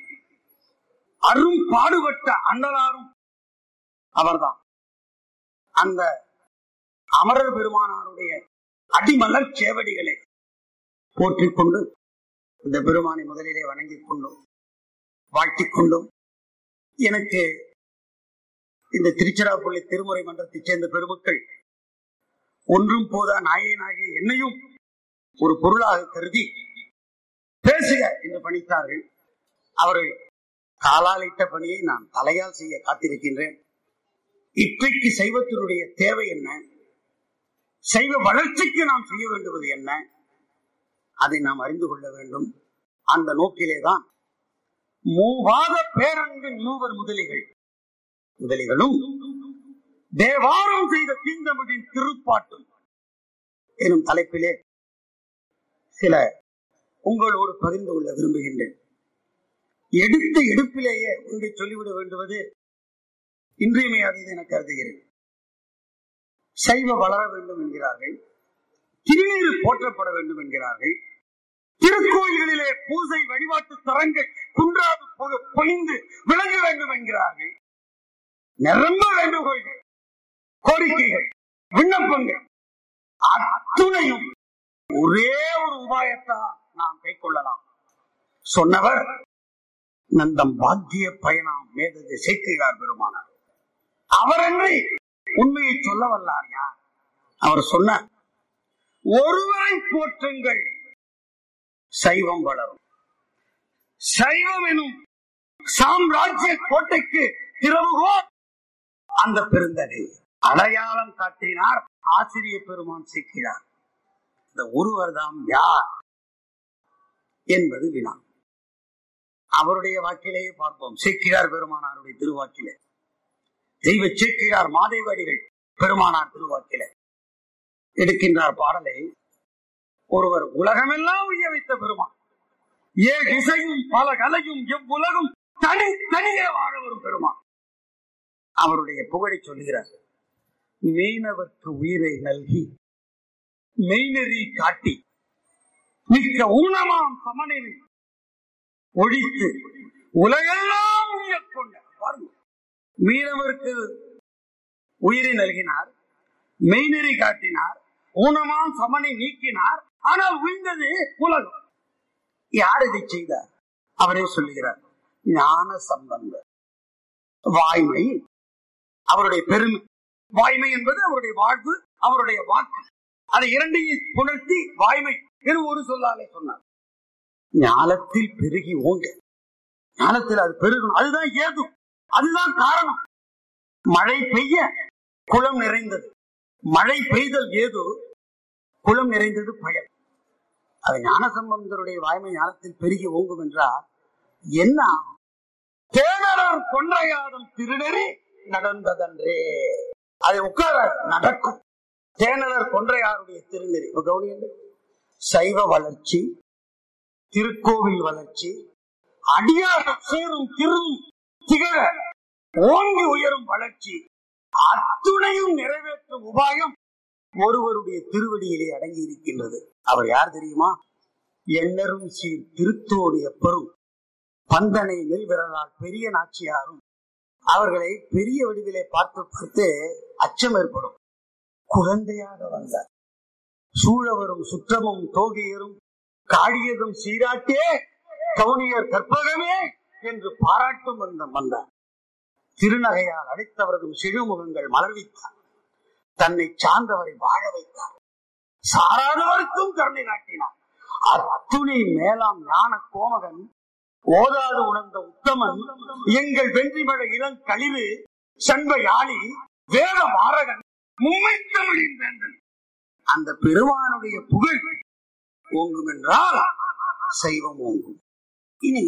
S6: அரும் பாடுபட்ட அண்ணலாரும் அவர்தான் அந்த அமரர் பெருமானாருடைய அடிமலர் சேவடிகளை போற்றிக் கொண்டு இந்த பெருமானை முதலிலே வணங்கிக் கொண்டும் வாழ்த்திக் கொண்டும் எனக்கு இந்த திருச்சிராப்பள்ளி திருமுறை மன்றத்தைச் சேர்ந்த பெருமக்கள் ஒன்றும் போதா நாயனாகிய என்னையும் ஒரு பொருளாக கருதி பேசுக என்று பணித்தார்கள் அவர்கள் காலால் இட்ட பணியை நான் தலையால் செய்ய காத்திருக்கின்றேன் இன்றைக்கு சைவத்தினுடைய தேவை என்ன சைவ வளர்ச்சிக்கு நாம் செய்ய வேண்டுவது என்ன அதை நாம் அறிந்து கொள்ள வேண்டும் அந்த நோக்கிலேதான் மூவாத பேரன்பின் மூவர் முதலிகள் முதலிகளும் தேவாரம் செய்த தீந்தமிழின் திருப்பாட்டும் எனும் தலைப்பிலே சில உங்களோடு பகிர்ந்து கொள்ள விரும்புகின்றேன் எடுத்த எடுப்பிலேயே ஒன்றை சொல்லிவிட வேண்டுவது இன்றியமையாதது என கருதுகிறேன் சைவ வளர வேண்டும் என்கிறார்கள் திருநீர் போற்றப்பட வேண்டும் என்கிறார்கள் திருக்கோயில்களிலே பூசை வழிபாட்டு தரங்கள் குன்றாது பொ- பொழிந்து விளங்க வேண்டும் என்கிறார்கள் நிரம்ப வேண்டுகோள்கள் கோரிக்கைகள் விண்ணப்பங்கள் அத்துணையும் ஒரே ஒரு உபாயத்தான் நாம் கை கொள்ளலாம் சொன்னவர் நந்தம் பாக்கிய பயணம் மேதது சேர்க்கிறார் பெருமானார் அவரன்றி உண்மையை சொல்ல வல்லார் யார் அவர் சொன்னார் ஒருவரை போற்றுங்கள் சைவம் வளரும் சைவம் எனும் சாம்ராஜ்ய கோட்டைக்கு திறவுகோல் அந்த பெருந்தகை அடையாளம் காட்டினார் ஆசிரிய பெருமான் சிக்கிறார் இந்த ஒருவர் தாம் யார் என்பது வினா அவருடைய வாக்கிலேயே பார்ப்போம் சேக்கிரார் பெருமானாருடைய திருவாக்கிலே தெய்வ சேக்கிரார் மாதேவடிகள் பெருமானார் திருவாக்கிலே எடுக்கின்றார் பாடலை ஒருவர் உலகமெல்லாம் உய்ய வைத்த பெருமான் ஏ திசையும் பல கலையும் எவ்வுலகும் தனி தனியே வாழ வரும் பெருமான் அவருடைய புகழை சொல்கிறார் மீனவர்க்கு உயிரை நல்கி மெய்நெறி காட்டி மிக்க ஊனமாம் சமநிலை ஒழித்து உலகெல்லாம் உய்யக் கொண்ட பாருங்க மீனவருக்கு உயிரை நல்கினார் மெய்நெறி காட்டினார் ஊனமாம் சமனை நீக்கினார் ஆனால் உய்ந்தது உலகம் யார் இதை செய்தார் அவரே சொல்லுகிறார் ஞான சம்பந்தர் வாய்மை அவருடைய பெருமை வாய்மை என்பது அவருடைய வாழ்வு அவருடைய வாக்கு அதை இரண்டையும் புணர்த்தி வாய்மை என்று ஒரு சொல்லாலே சொன்னார் ஞானத்தில் பெருகி ஓங்க ஞானத்தில் அது பெருகணும் அதுதான் ஏதும் அதுதான் காரணம் மழை பெய்ய குளம் நிறைந்தது மழை பெய்தல் ஏது குளம் நிறைந்தது பயன் அது ஞானசம்பந்தருடைய வாய்மை ஞானத்தில் பெருகி ஓங்கும் என்றால் என்ன ஆகும்? தேனரர் கொன்றையாதம் திருநெறி நடந்ததன்றே அதை உட்கார நடக்கும் தேனரர் கொன்றையாருடைய திருநெறி இப்ப கவனியுங்கள் சைவ வளர்ச்சி திருக்கோவில் வளர்ச்சி அடியார்கள் சேரும் திரும் திகழ ஓங்கி உயரும் வளர்ச்சி அத்துணையும் நிறைவேற்றும் உபாயம் ஒருவருடைய திருவடியிலே அடங்கி இருக்கின்றது அவர் யார் தெரியுமா எண்ணரும் சீர் திருத்தோடு எப்பரும் பந்தனை மெல்விரலால் பெரிய நாச்சியாரும் அவர்களை பெரிய வடிவிலே பார்த்து பார்த்து அச்சம் ஏற்படும் குழந்தையாக வந்தார் சூழ வரும் சுற்றமும் தோகையரும் காடியதும் சீராட்டே கவுனியர் கற்பகமே என்று பாராட்டும் வந்த வந்தார் திருநகையால் அடித்தவரதும் சிறுமுகங்கள் மலர்வித்தார் தன்னை சார்ந்தவரை வாழ வைத்தார் சாராதவருக்கும் கருணை காட்டினார் அத்துணை மேலாம் ஞான கோமகன் ஓதாது உணர்ந்த உத்தமன் எங்கள் வென்றிமழ இளம் களிறு சண்ப யாழி வேத மாரகன் மும்மை தமிழின் வேந்தன் அந்த பெருமானுடைய புகழ் ஓங்கும் என்றால் சைவம் ஓங்கும் இனி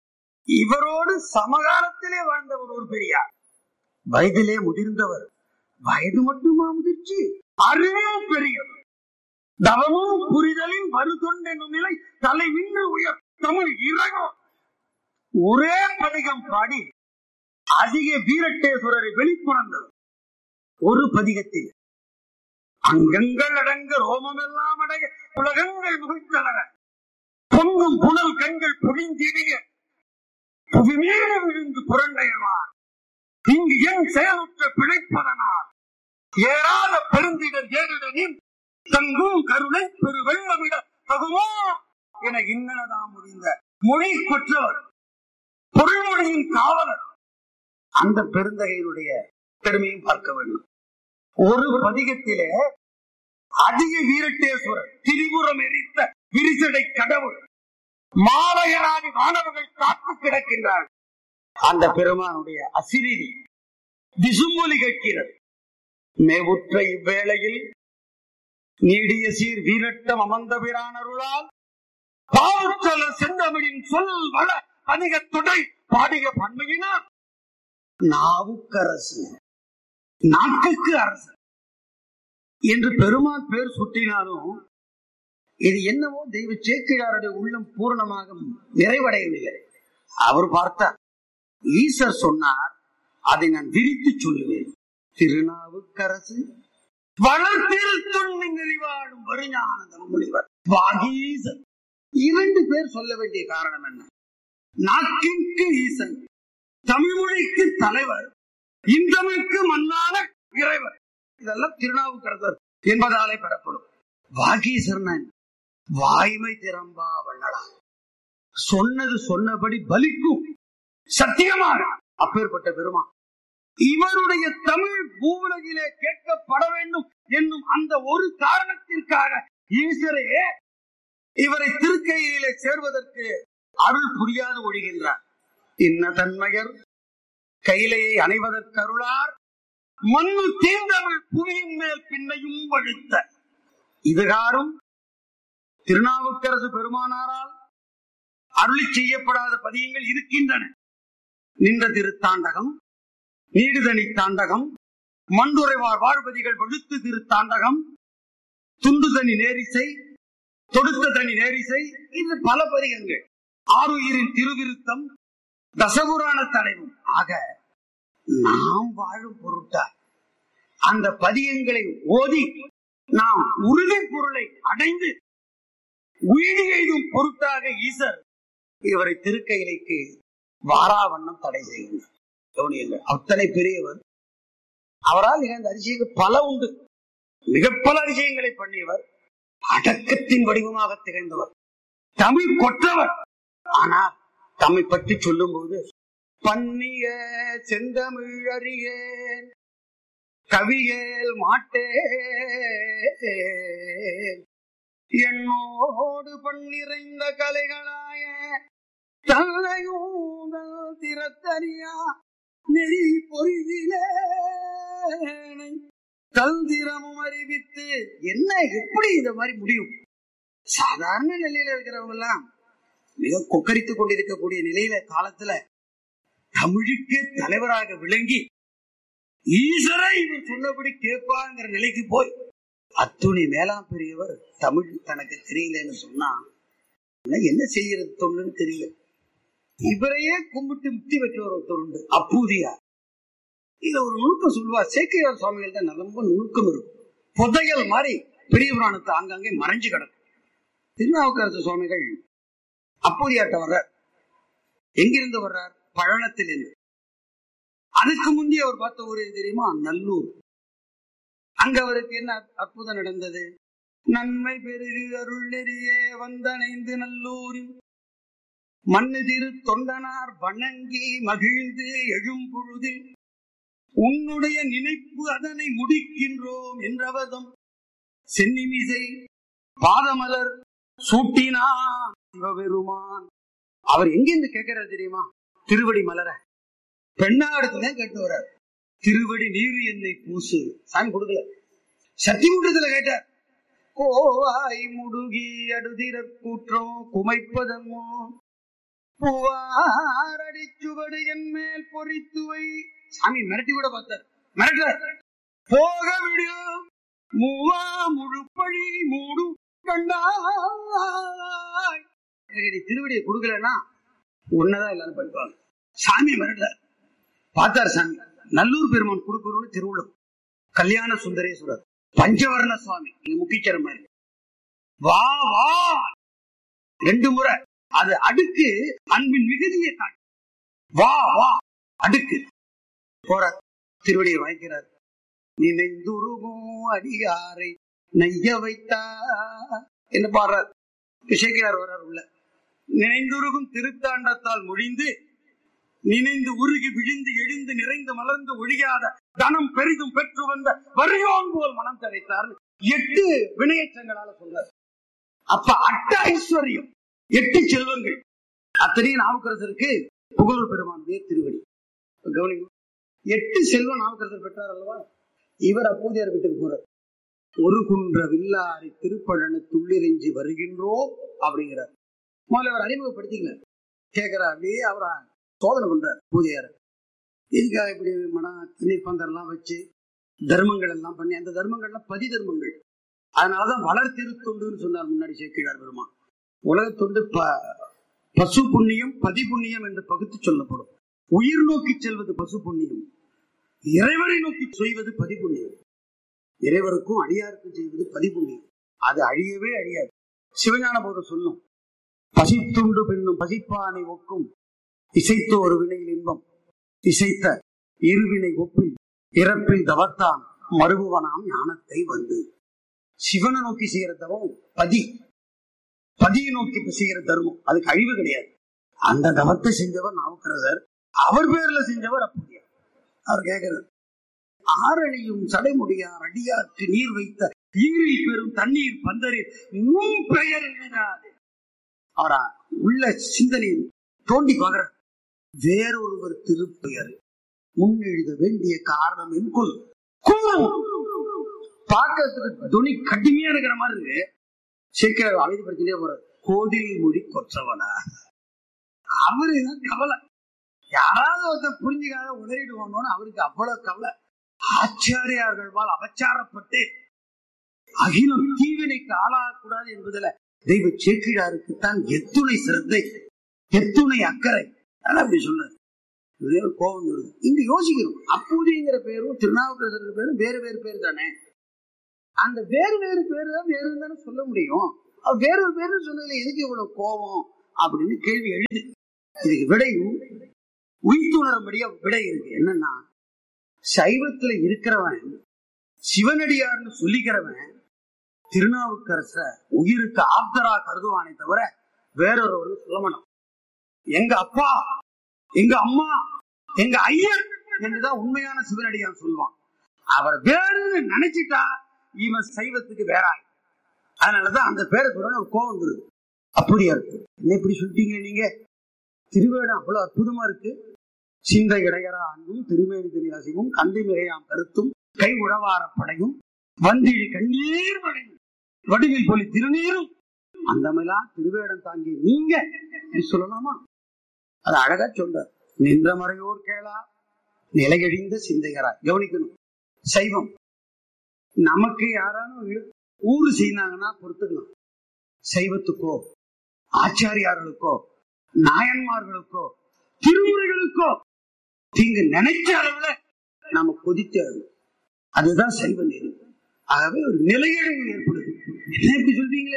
S6: இவரோடு சமகாலத்திலே வாழ்ந்தவர் ஒரு பெரியார் வயதிலே முதிர்ந்தவர் வயது மட்டுமா முதிர்ச்சி அறிவும் பெரியவர் தவமும் புரிதலின் வருதொண்டெனும் நிலை தலை நின்று உயர் தமிழ் இறகும் ஒரே பதிகம் பாடி அதிக வீரட்டேஸ்வரரை வெளிக்கொணர்ந்தது ஒரு பதிகத்தில் அங்கங்கள் அடங்க ரோமமெல்லாம் அடைய உலகங்கள் முகிழ்த்தன பொங்கும் புனல் கண்கள் பொழிந்திடிய புவிமீது விழுந்து புரண்டையவார் இங்கு என் செயலுற்ற பிழைப்பதனால் ஏறாத பெருந்திடர் ஏறிடனின் தங்கும் கருணை பெரு வெள்ளமிட தகுமோ என இன்னனதாம் முடிந்த மொழி கொற்றவர் பொருள்மொழியின் காவலர் அந்த பெருந்தகையினுடைய பெருமையும் பார்க்க வேண்டும் ஒரு பதிகத்திலே அதிக வீரட்டேஸ்வரர் திரிபுரம் எரித்த விரிசடை கடவுள் மாலையராதி மாணவர்கள் காத்து கிடக்கின்றார் அந்த பெருமானுடைய அசிரிதி விசுமொலி கேட்கிறது மேவுற்ற இவ்வேளையில் நீடிய சீர் வீரட்டம் அமர்ந்த பிரானருளால் பாவுற்றல செந்தமிழின் சொல் வள அதிக துடை பாடிய பன்மையினார் நாவுக்கரசு நாட்டுக்கு அரசு என்று பெருமான் பேர் சுட்டினாலும் இது என்னவோ தெய்வ சேக்கிழாருடைய உள்ளம் பூரணமாக நிறைவடையவில்லை அவர் பார்த்தார் ஈசர் சொன்னார் அதை நான் விரித்து சொல்லுவேன் திருநாவுக்கரசு வளர்த்தில் துண்ணி நிறைவாடும் வருஞானதம் முனிவர் வாகீசன் இரண்டு பேர் சொல்ல வேண்டிய காரணம் என்ன நாக்கிற்கு ஈசன் தமிழ் மொழிக்கு தலைவர் இந்தமிழ்க்கு மன்னான இறைவர் இதெல்லாம் திருநாவுக்கரசர் என்பதாலே பெறப்படும் வாகீசர்ணன் வாய்மை திறம்பா வள்ளலா சொன்னது சொன்னபடி பலிக்கும் சத்தியமாக அப்பேற்பட்ட பெருமா இவருடைய தமிழ் பூவுலகிலே கேட்கப்பட வேண்டும் என்னும் அந்த ஒரு காரணத்திற்காக ஈஸ்வரே இவரை திருக்கையிலே சேர்வதற்கு அருள் புரியாது ஒழிகின்றார் இன்ன தன்மையர் கையிலையை அணைவதற்கு அருளார் மண்ணு தீந்தமிழ் புவியின் மேல் பின்னையும் வழுத்த இதுகாரும் திருநாவுக்கரசு பெருமானாரால் அருளி செய்யப்படாத பதியங்கள் இருக்கின்றன நின்ற திருத்தாண்டகம் நீடுதனி தாண்டகம் மண்டுரைவார் வாழ்பதிகள் வழுத்து திருத்தாண்டகம் துண்டுதனி நேரிசை தொடுத்த தனி நேரிசை இது பல பதிகங்கள் ஆறுயிரின் திருவிருத்தம் தசபுராண தலைவும் ஆக நாம் வாழும் பொருட்டால் அந்த பதியங்களை ஓதி நாம் உறுதி பொருளை அடைந்து உயிரி எய்தும் பொருட்டாக ஈசர் இவரை திருக்கையிலைக்கு வாராவண்ணம் தடை செய்கின்றார் கவனியுங்கள் அத்தனை பெரியவர் அவரால் நிகழ்ந்த அதிசயங்கள் பல உண்டு மிக பல அதிசயங்களை பண்ணியவர் அடக்கத்தின் வடிவமாக திகழ்ந்தவர் தமிழ் கொற்றவர் ஆனால் தம்மை பற்றி சொல்லும் போது பன்னிய செந்தமிழ் அறியேன் கவியேல் மாட்டே என்னோடு பன்னிறைந்த கலைகளாய தலையூதல் திறத்தறியா நெறி பொறிதிலே தந்திரமும் அறிவித்து என்ன எப்படி இந்த மாதிரி முடியும் சாதாரண நிலையில இருக்கிறவங்க எல்லாம் மிக கொக்கரித்துக் கொண்டிருக்கக்கூடிய நிலையில காலத்துல தமிழுக்கு தலைவராக விளங்கி ஈஸ்வரை இவர் சொன்னபடி கேட்பாங்கிற நிலைக்கு போய் அத்துணை மேலாம் பெரியவர் தமிழ் தனக்கு தெரியலன்னு சொன்னா நான் என்ன செய்யறது தொண்டுன்னு தெரியல இவரையே கும்பிட்டு முக்தி பெற்றவர் ஒருத்தர் உண்டு அப்பூதியார் இதுல ஒரு நுணுக்கம் சொல்லுவா சேக்கையார் சுவாமிகள்ட்ட ரொம்ப நுணுக்கம் இருக்கும் புதையல் மாதிரி பெரிய புராணத்தை ஆங்காங்கே மறைஞ்சு கிடக்கும் திருநாவுக்கரசு சுவாமிகள் அப்பூதியார்ட்ட வர்றார் எங்கிருந்து வர்றார் பழனத்திலிருந்து அதுக்கு முந்தைய அவர் பார்த்த ஊர் எது தெரியுமா நல்லூர் அங்க அவருக்கு என்ன அற்புதம் நடந்தது நன்மை பெருகு அருள் நெறியே வந்தணைந்து நல்லூரில் மண்ணு திரு தொண்டனார் வணங்கி மகிழ்ந்து எழும் பொழுதில் உன்னுடைய நினைப்பு அதனை முடிக்கின்றோம் என்றவதம் சென்னிமிசை பாதமலர் சூட்டினா சிவபெருமான் அவர் எங்கிருந்து கேட்கிறார் தெரியுமா திருவடி மலர பெண்ணாடத்துல கேட்டு வர்றார் திருவடி நீர் என்னை பூசு சாமி கொடுக்கல சத்தி கூட்டத்துல கேட்டார் கோவாய் முடுகி அடுதிரற் கூற்றம் குமைப்பதன்மோ பூவாரடி சுவடு என் மேல் பொறித்துவை சாமி மிரட்டி கூட பார்த்தார் மிரட்டார் போக விடு மூவா முழுப்பழி மூடு கண்டாய் எனக்கு நீ திருவடியை கொடுக்கலன்னா உன்னதான் எல்லாரும் படிப்பாங்க சாமி மிரட்டார் பார்த்தார் சாமி நல்லூர் பெருமான் கொடுக்கணும்னு திருவுள்ளம் கல்யாண சுந்தரேஸ்வரர் பஞ்சவர்ண சுவாமி நீங்க முக்கிச்சர மாதிரி வா வா ரெண்டு முறை அது அடுக்கு அன்பின் மிகுதியை காட்டு வா வா அடுக்கு போற திருவடியை வாங்கிக்கிறார் நினைந்துருகும் அடியாரை நெய்ய வைத்தா என்ன பாடுறார் விஷயக்கிறார் வர்றார் உள்ள நினைந்துருகும் திருத்தாண்டத்தால் மொழிந்து நினைந்து உருகி விழிந்து எழுந்து நிறைந்து மலர்ந்து ஒழியாத தனம் பெரிதும் பெற்று வந்த வரியோன் போல் மனம் தடைத்தார் எட்டு வினையச்சங்களால சொல்றார் அப்ப அட்ட ஐஸ்வர்யம் எட்டு செல்வங்கள் அத்தனையும் நாவுக்கரசருக்கு புகழூர் பெருமானுடைய திருவடி கவனிங்க எட்டு செல்வம் நாவுக்கரசர் பெற்றார் அல்லவா இவர் அப்பூதியார் வீட்டுக்கு போறார் ஒரு குன்ற வில்லாரி திருப்பழனு துள்ளிரெஞ்சி வருகின்றோம் அப்படிங்கிறார் முதல்ல அவர் அறிமுகப்படுத்திக்கல கேட்கிறார் அப்படியே அவரை சோதனை பண்றார் பூஜையார இதுக்காக இப்படி மனம் தண்ணீர் பந்தர்லாம் வச்சு தர்மங்கள் எல்லாம் பண்ணி அந்த தர்மங்கள்லாம் பதி தர்மங்கள் அதனாலதான் வளர் திருத்தொண்டுன்னு சொன்னார் முன்னாடி சேக்கிழார் பெருமான் உலக தொண்டு ப பசு புண்ணியம் பதி புண்ணியம் என்று பகுத்து சொல்லப்படும் உயிர் நோக்கி செல்வது பசு புண்ணியம் இறைவரை நோக்கி செய்வது பதி புண்ணியம் இறைவருக்கும் அடியாருக்கும் செய்வது பதி புண்ணியம் அது அழியவே அழியாது சிவஞான போது சொல்லும் பசித்துண்டு பெண்ணும் பசிப்பானை ஒக்கும் இசைத்த ஒரு வினையில் இன்பம் இசைத்த இருவினை ஒப்பில் இறப்பில் தவத்தான் மறுபுவனாம் ஞானத்தை வந்து சிவனை நோக்கி செய்கிற தவம் பதி பதியை நோக்கி செய்கிற தர்மம் அதுக்கு அழிவு கிடையாது அந்த தவத்தை செஞ்சவர் நாவுக்கரசர் அவர் பேர்ல செஞ்சவர் அப்படியா அவர் கேட்கிறார் ஆரணியும் சடைமுடியார் அடியாற்று நீர் வைத்த ஈரி பெரும் தண்ணீர் பந்தரில் உன் பெயர் எழுதாது அவரா உள்ள சிந்தனையை தோண்டி பார்க்கிற வேறொருவர் திருப்பெயர் முன் எழுத வேண்டிய காரணம் என்கொள் பார்க்கறதுக்கு துணி கடுமையா இருக்கிற மாதிரி இருக்கு சீக்கிரம் அமைதிப்படுத்திட்டே போற கோதில் மொழி கொற்றவனா அவரு தான் கவலை யாராவது ஒருத்தர் புரிஞ்சுக்காத உதறிடுவானோன்னு அவருக்கு அவ்வளவு கவலை ஆச்சாரியார்கள் அபச்சாரப்பட்டு அகிலம் தீவினைக்கு ஆளாகக்கூடாது என்பதுல தெய்வ சேக்கிழாருக்குத்தான் எத்துணை சிரத்தை எத்துணை அக்கறை அதான் அப்படி சொல்றாரு இதே ஒரு கோபம் வருது இங்க யோசிக்கணும் அப்பூதிங்கிற பேரும் திருநாவுக்கரசர் பேரும் வேறு வேறு பேர் தானே அந்த வேறு வேறு பேரு தான் வேறு தானே சொல்ல முடியும் அது வேற ஒரு பேரு சொன்னதுல எதுக்கு இவ்வளவு கோபம் அப்படின்னு கேள்வி எழுது இதுக்கு விடையும் உயிர்த்துணரும்படியா விடை இருக்கு என்னன்னா சைவத்துல இருக்கிறவன் சிவனடியார்னு சொல்லிக்கிறவன் திருநாவுக்கரச உயிருக்கு ஆப்தரா கருதுவானே தவிர வேறொரு சொல்ல மாட்டான் எங்க அப்பா எங்க அம்மா எங்க ஐயர் என்றுதான் உண்மையான சிவனடியார் சொல்லுவான் அவர் வேறுன்னு நினைச்சிட்டா இவன் சைவத்துக்கு வேறாய் அதனாலதான் அந்த பேரை சொல்ற ஒரு கோபம் வருது அப்படியா இருக்கு என்ன இப்படி சொல்லிட்டீங்க நீங்க திருவேடம் அவ்வளவு அற்புதமா இருக்கு சிந்தை இடையரா அன்பும் திருமேனி தினியாசிவும் கந்தை மிகையாம் கருத்தும் கை உழவார படையும் வந்திழி கண்ணீர் படையும் வடிவில் போலி திருநீரும் அந்த மாதிரிலாம் திருவேடம் தாங்கி நீங்க இப்படி சொல்லலாமா அது அழகா சொல்ற நின்ற மறையோர் கேளா நிலையழிந்த சிந்தைகரா கவனிக்கணும் சைவம் நமக்கு யாராலும் இழு- ஊறு செய்தாங்கன்னா பொறுத்துக்கலாம் சைவத்துக்கோ ஆச்சாரியார்களுக்கோ நாயன்மார்களுக்கோ திருமுறைகளுக்கோ தீங்கு நினைச்ச அளவுல நாம கொதித்து அழும். அதுதான் சைவ நெறி ஆகவே ஒரு நிலையழிவு ஏற்படுது என்ன இப்படி சொல்றீங்களே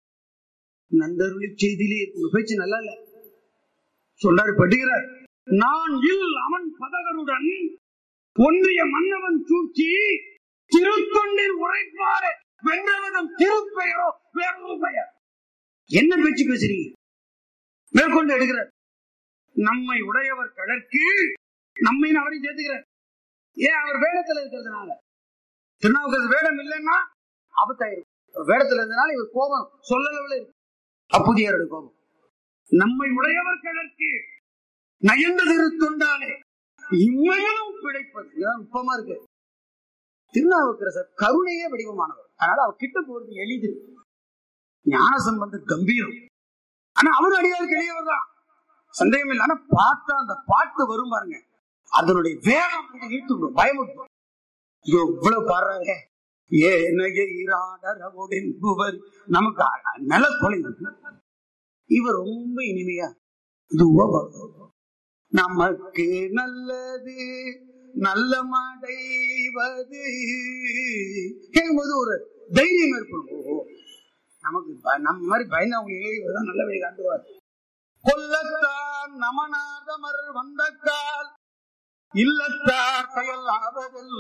S6: நந்தருளி செய்தியிலே உங்க பேச்சு நல்லா இல்ல சொல்றாரு படுகிறார் நான் இல் அவன் பதகருடன் ஒன்றிய மன்னவன் சூழ்ச்சி திருத்தொண்டில் உரைப்பாரு வென்றவதம் திருப்பெயரோ வேறொரு பெயர் என்ன பேச்சு பேசுறீங்க மேற்கொண்டு எடுக்கிறார் நம்மை உடையவர் கடற்கு நம்மை அவரை சேர்த்துக்கிறார் ஏன் அவர் வேடத்துல இருக்கிறதுனால திருநாவுக்கரசு வேடம் இல்லைன்னா ஆபத்தாயிரும் வேடத்துல இருந்தனால இவர் கோபம் சொல்லளவுல இருக்கு அப்புதியாரோட கோபம் நம்மை உடையவர் கடற்கு நயந்த திருத்தொண்டாலே இம்மையிலும் பிழைப்பது இதுதான் நுட்பமா இருக்கு திருநாவுக்கரசர் கருணையே வடிவமானவர் அதனால அவர் கிட்ட போறது எளிது ஞான சம்பந்தம் கம்பீரம் ஆனா அவர் அடியாருக்கு எளியவர் தான் சந்தேகம் இல்லை ஆனா பார்த்தா அந்த பாட்டு வரும் பாருங்க அதனுடைய வேகம் வந்து இழுத்து விடும் பயமுறுத்தும் ஐயோ இவ்வளவு பாடுறாங்க ஏனகிராடரவோடென்புவர் நமக்கு அ- நில தொலைவு இவர் ரொம்ப இனிமையா இதுவா பாடுவார் நமக்கு நல்லது நல்ல மடைவது கேட்கும்போது ஒரு தைரியம் ஏற்படும் ஓஹோ நமக்கு ப- நம்ம மாதிரி பயந்தவங்க இவர் தான் நல்ல வழி காட்டுவார் கொல்லத்தான் நமநாதமர் வந்தக்கால் இல்லத்தார் செயல் ஆவதில்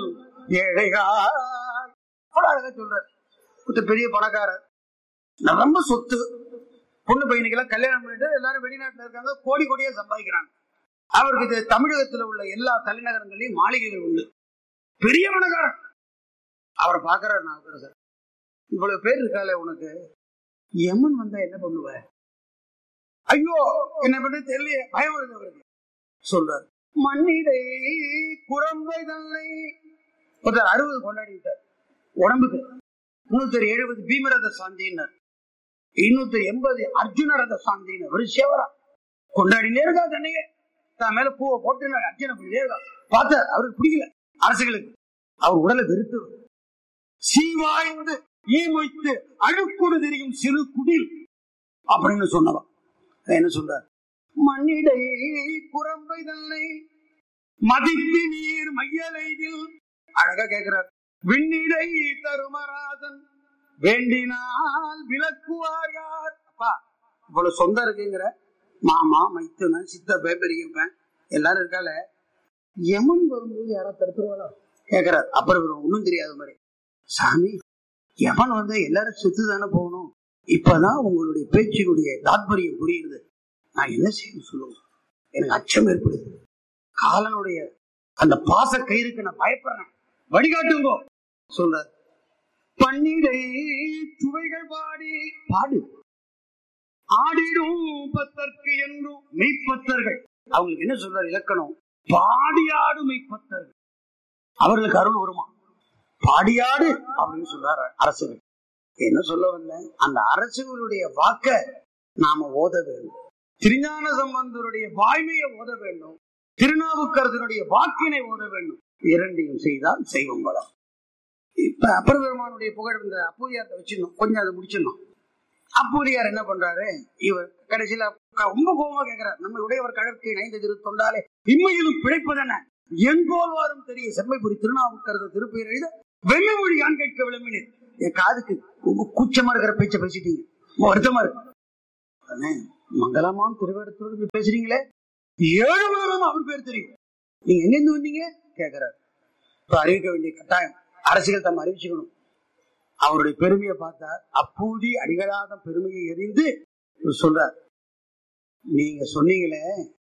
S6: ஏழைகாய் அவ்வளவு அழகா சொல்றார் ஒருத்த பெரிய பணக்காரர் ரொம்ப சொத்து பொண்ணு பையனுக்கெல்லாம் கல்யாணம் பண்ணிட்டு எல்லாரும் வெளிநாட்டுல இருக்காங்க கோடி கோடியா சம்பாதிக்கிறாங்க அவருக்கு இது தமிழகத்துல உள்ள எல்லா தலைநகரங்களையும் மாளிகைகள் உண்டு பெரிய பணக்காரர் அவரை பாக்குறாரு நான் சார் இவ்வளவு பேர் இருக்காளே உனக்கு யமன் வந்தா என்ன பண்ணுவ ஐயோ என்ன பண்ண தெரியல பயம் வருது அவருக்கு சொல்றாரு மண்ணிடை குரம்பை தன்னை ஒருத்தர் அறுபது கொண்டாடிட்டார் உடம்புக்கு முன்னூத்தி எழுபது பீமரத சாந்தினர் இன்னூத்தி எண்பது அர்ஜுன ரத சாந்தினர் ஒரு சேவரா கொண்டாடினே இருக்கா தன்னையே தான் மேல பூவை போட்டு அர்ஜுன பண்ணிட்டே இருக்கா பார்த்த அவருக்கு பிடிக்கல அரசுகளுக்கு அவர் உடலை வெறுத்து சீவாய்ந்து ஈ மொய்த்து அழுக்குடு தெரியும் சிறு குடில் அப்படின்னு சொன்னவா என்ன சொல்றார் மண்ணிடை குரம்பை தன்னை மதித்து நீர் மையலைதில் அழகா கேக்குறார் விண்ணிடை தருமராஜன் வேண்டினால் விளக்குவார் யார் அப்பா இவ்வளவு சொந்தம் இருக்குங்கிற மாமா மைத்துனன் சித்தப்ப பெரியப்பன் எல்லாரும் இருக்கால யமன் வரும்போது யாரா தடுத்துருவாளா கேக்குறார் அப்புறம் இவர் ஒண்ணும் தெரியாத மாதிரி சாமி யமன் வந்து எல்லாரும் செத்து தானே போகணும் இப்பதான் உங்களுடைய பேச்சினுடைய தாத்பரியம் புரியுது நான் என்ன செய்யணும் சொல்லுங்க எனக்கு அச்சம் ஏற்படுது காலனுடைய அந்த பாச கயிறுக்கு நான் பயப்படுறேன் வழிகாட்டுங்கோ சொல்றார் பன்னிடை சுவைகள் பாடி பாடு ஆடிடும் பத்தர்க்கு என்றும் மெய்ப்பத்தர்கள் அவங்களுக்கு என்ன சொல்றார் இலக்கணம் பாடியாடு மெய்ப்பத்தர்கள் அவர்களுக்கு அருள் வருமா பாடியாடு அப்படின்னு சொல்றாரு அரசுகள் என்ன சொல்ல வந்தேன் அந்த அரசுகளுடைய வாக்க நாம ஓத வேண்டும் திருஞான சம்பந்தருடைய வாய்மையை ஓத வேண்டும் திருநாவுக்கரசனுடைய வாக்கினை ஓத வேண்டும் இரண்டையும் செய்தால் செய்வம் வளம் இப்ப அப்பர் பெருமானுடைய புகழ் இந்த அப்பூதியார்ட்ட வச்சிடணும் கொஞ்சம் அதை முடிச்சிடணும் அப்பூதியார் என்ன பண்றாரு இவர் கடைசியில க- ரொம்ப கோபமா கேட்கிறார் நம்ம உடையவர் கழற்கு நைந்த திரு தொண்டாலே இம்மையிலும் பிழைப்பதென எங்கோல் வாரும் தெரிய செம்மைபுரி திருநாவுக்கரசு திருப்பெயர் எழுத வெள்ளை மொழி யான் கேட்க விளம்பினேன் என் காதுக்கு ரொம்ப கூச்சமா இருக்கிற பேச்ச பேசிட்டீங்க ரொம்ப வருத்தமா இருக்கு அண்ணே, மங்களமாம் திருவேடத்தோடு போய் பேசுறீங்களே ஏழு உலகம் அவர் பேர் தெரியும் நீங்க எங்க இருந்து வந்தீங்க கேக்குறாரு இப்ப அறிவிக்க வேண்டிய கட்டாயம் அரசியல் தம் அறிவிச்சுக்கணும் அவருடைய பெருமையை பார்த்தார் அப்பூதி அடிகளாத பெருமையை எறிந்து இவர் சொல்றார் நீங்க சொன்னீங்களே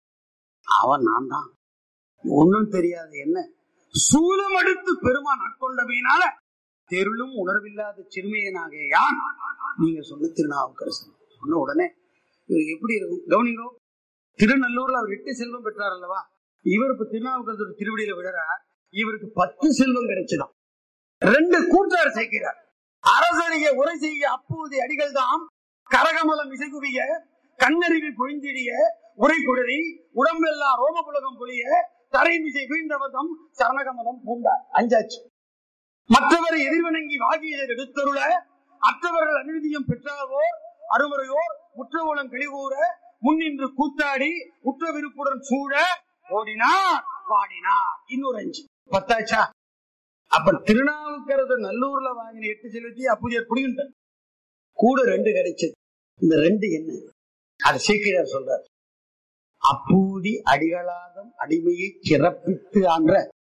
S6: அவன் நான் தான் ஒண்ணும் தெரியாது என்ன சூலம் அடுத்து பெருமான் ஆட்கொண்டமையினால தெருளும் உணர்வில்லாத சிறுமையனாக யான் நீங்க சொன்ன திருநாவுக்கரசன் சொன்ன உடனே இவர் எப்படி இருக்கும் கவனிங்கோ திருநல்லூர்ல அவர் எட்டு செல்வம் பெற்றார் அல்லவா இவர் இப்ப திருநாவுக்கரசர் திருவடியில விடுறார் இவருக்கு பத்து செல்வம் கிடைச்சதாம் ரெண்டு கூட்டார் சேர்க்கிறார் அரசறிய உரை செய்ய அப்போது அடிகள் தாம் கரகமலம் இசைகுவிய கண்ணறிவி பொழிந்திடிய உரை குடரி உடம்பெல்லாம் ரோமபுலகம் பொழிய தரைமிசை வீழ்ந்தவதம் சரணகமலம் பூண்டார் அஞ்சாச்சு மற்றவரை எதிர்வணங்கி வாகியதை எடுத்தருள அற்றவர்கள் அனுமதியும் பெற்றாவோர் அருமறையோர் முற்றவோளம் கழிகூற முன்னின்று கூத்தாடி உற்ற விருப்புடன் சூழ ஓடினார் பாடினார் இன்னொரு அஞ்சு பத்தாச்சா அப்ப திருநாவுக்கரசர் நல்லூர்ல வாங்கின எட்டு செல்வத்தையும் அப்புதியார் புடிங்கிட்டார் கூட ரெண்டு கிடைச்சது இந்த ரெண்டு என்ன அது சீக்கிரம் சொல்றார் அப்பூதி அடிகளாதம் அடிமையை சிறப்பித்து ஆன்ற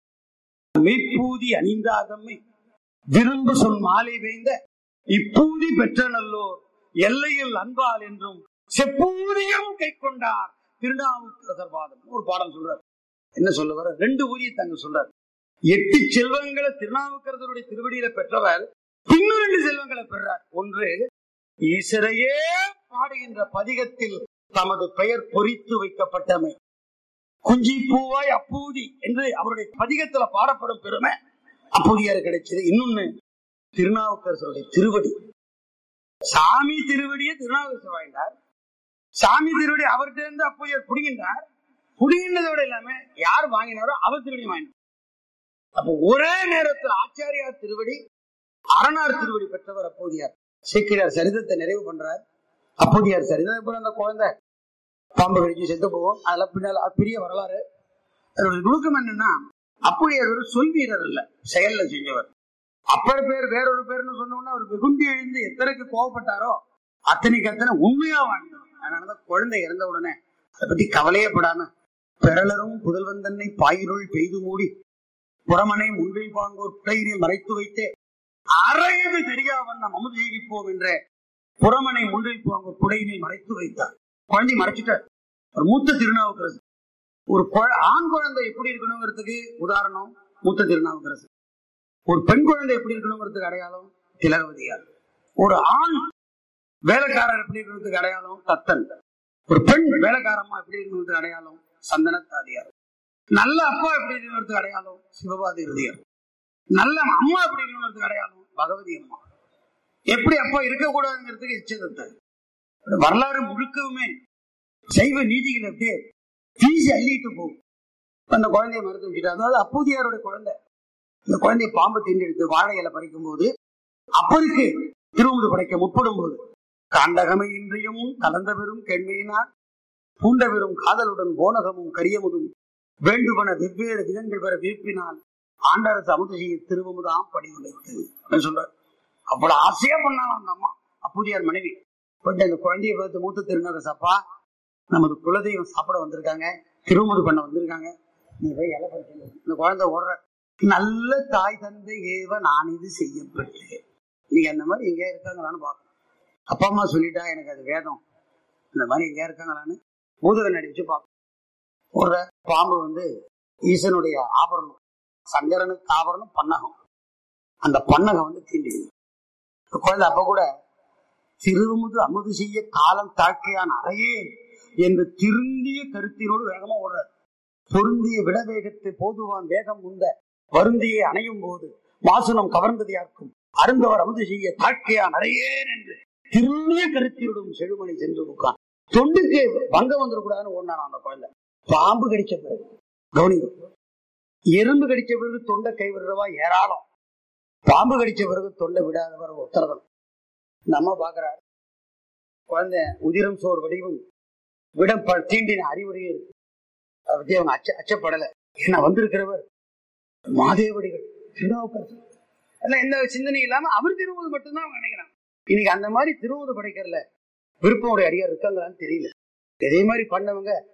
S6: மெய்ப்பூதி அணிந்தாதம்மை விரும்பு சொல் மாலை வேந்த இப்பூதி பெற்ற நல்லோர் எல்லையில் அன்பால் என்றும் செப்பூதியம் கை கொண்டார் திருநாவுக்கரசர் பாதம் ஒரு பாடம் சொல்றார் என்ன சொல்ல வர ரெண்டு ஊதியை தங்க சொல்றார் எட்டு செல்வங்களை திருநாவுக்கரசருடைய திருவடியில பெற்றவர் இன்னும் ரெண்டு செல்வங்களை பெறார் ஒன்று ஈசரையே பாடுகின்ற பதிகத்தில் தமது பெயர் பொறித்து வைக்கப்பட்டமை குஞ்சி பூவாய் அப்பூதி என்று அவருடைய பதிகத்துல பாடப்படும் பெருமை அப்பூதியார் கிடைச்சது இன்னொன்னு திருநாவுக்கரசருடைய திருவடி சாமி திருவடியை திருநாவுக்கரசர் வாங்கினார் சாமி திருவடி அவர்கிட்ட இருந்து அப்பூதியார் புடிங்கின்றார் புடிங்கினதோட இல்லாம யார் வாங்கினாரோ அவர் திருவடி வாங்கினார் அப்ப ஒரே நேரத்தில் ஆச்சாரியார் திருவடி அரணார் திருவடி பெற்றவர் அப்போதியார் சீக்கிரார் சரிதத்தை நிறைவு பண்றார் அப்போதியார் சரிதம் இப்போ அந்த குழந்தை பாம்பு கடிச்சு செத்து போவோம் அதெல்லாம் பின்னால் அது பெரிய வரலாறு அதோட நுணுக்கம் என்னன்னா அப்போதியார் ஒரு சொல் வீரர் இல்ல செயல்ல செஞ்சவர் அப்பர் பேர் வேறொரு பேர்னு சொன்னோம்னா அவர் வெகுண்டி எழுந்து எத்தனைக்கு கோவப்பட்டாரோ அத்தனைக்கு அத்தனை உண்மையா வாழ்ந்தார் அதனாலதான் குழந்தை இறந்த உடனே அதை பத்தி கவலையே படாம பெறலரும் புதல்வன் தன்னை பாயிருள் பெய்து மூடி புறமனை முன்பில் பாங்கோர் புடையினை மறைத்து வைத்தே அறையது தெரியா வண்ணம் அமுது ஜீவிப்போம் என்ற புறமனை முன்பில் பாங்கோர் புடையினை மறைத்து வைத்தார் குழந்தை மறைச்சிட்டார் ஒரு மூத்த திருநாவுக்கரசு ஒரு குழ- ஆண் குழந்தை எப்படி இருக்கணுங்கிறதுக்கு உதாரணம் மூத்த திருநாவுக்கரசு ஒரு பெண் குழந்தை எப்படி இருக்கணுங்கிறதுக்கு அடையாளம் திலகவதியார் ஒரு ஆண் வேலைக்காரர் எப்படி இருக்கணுங்கிறதுக்கு அடையாளம் தத்தன் ஒரு பெண் வேலைக்காரம்மா எப்படி இருக்கணுங்கிறதுக்கு அடையாளம் சந்தனத்தாதியார் நல்ல அப்பா எப்படி இருக்கணுங்கிறதுக்கு அடையாளம் சிவபாதி இருதியார் நல்ல அம்மா எப்படி இருக்கணுங்கிறதுக்கு அடையாளம் பகவதி அம்மா எப்படி அப்பா இருக்கக்கூடாதுங்கிறதுக்கு எச்சதத்தை வரலாறு முழுக்கவுமே சைவ நீதிகள் அப்படியே வீசி அள்ளிட்டு போகும் அந்த குழந்தைய மறுத்து வச்சுட்டு அதாவது அப்பூதியாருடைய குழந்தை இந்த குழந்தைய பாம்பு திண்டெடுத்து வாழை இலை பறிக்கும் போது அப்பருக்கு திருமுது படைக்க முற்படும் போது காண்டகமை இன்றியும் கலந்த பெறும் கெண்மையினார் பூண்ட பெறும் காதலுடன் போனகமும் கரியமுதும் வேண்டுவன வெவ்வேறு விதங்கள் பெற விருப்பினால் ஆண்டரசு அமுதஜியை திருவமுதாம் படி உழைத்து அப்படின்னு சொல்றார் அவ்வளவு ஆசையா பண்ணாலும் அந்த அம்மா அப்பூதியார் மனைவி போயிட்டு அந்த குழந்தைய பார்த்து மூத்த திருநகர் சப்பா நமது குலதெய்வம் சாப்பிட வந்திருக்காங்க திருமுது பண்ண வந்திருக்காங்க நீ போய் இலை பறிக்கணும் இந்த குழந்தை ஓடுற நல்ல தாய் தந்தை ஏவ நான் இது செய்யப்பட்டேன் நீங்க அந்த மாதிரி எங்கேயா இருக்காங்களான்னு பார்க்கணும் அப்பா அம்மா சொல்லிட்டா எனக்கு அது வேதம் இந்த மாதிரி எங்கேயா இருக்காங்களான்னு பூதகன் அடிச்சு பார்க்கணும் ஒரு பாம்பு வந்து ஈசனுடைய ஆபரணம் சங்கரனுக்கு ஆபரணம் பன்னகம் அந்த பன்னகம் வந்து தீண்டிடுது இந்த குழந்தை அப்ப கூட திருமுது அமுது செய்ய காலம் தாழ்க்கையான் அறையேன் என்று திருந்திய கருத்தினோடு வேகமா ஓடுறார் பொருந்திய விடவேகத்தை போதுவான் வேகம் முந்த வருந்தியை அணையும் போது வாசனம் கவர்ந்தது யாருக்கும் அருந்தவர் அமுது செய்ய தாழ்க்கையான் அறையேன் என்று திருந்திய கருத்தினோடும் செழுமணி சென்று உட்கான் தொண்டுக்கு பங்கம் வந்துடக்கூடாதுன்னு ஓடினாராம் அந்த குழந்தை பாம்பு கடிச்ச பிறகு கவனிங்க எறும்பு கடிச்ச பிறகு தொண்டை கை விடுறவா ஏராளம் பாம்பு கடிச்ச பிறகு தொண்டை விடாதவர் உத்தரவன் நம்ம பாக்குறாரு குழந்தை உதிரம் சோர் வடிவும் விடம் ப- தீண்டின அறிவுரையே இருக்கு அதை பத்தி அவங்க அச்ச அச்சப்படல என்ன வந்திருக்கிறவர் மாதேவடிகள் திருநாவுக்கரசர் அதெல்லாம் எந்த சிந்தனையும் இல்லாம அவர் திருவுவது மட்டும்தான் அவங்க நினைக்கிறாங்க இன்னைக்கு அந்த மாதிரி திருவுவது படைக்கிறதுல விருப்பம் உடைய அடியார் இருக்காங்களான்னு தெரியல இதே மாதிரி பண்ணவங்க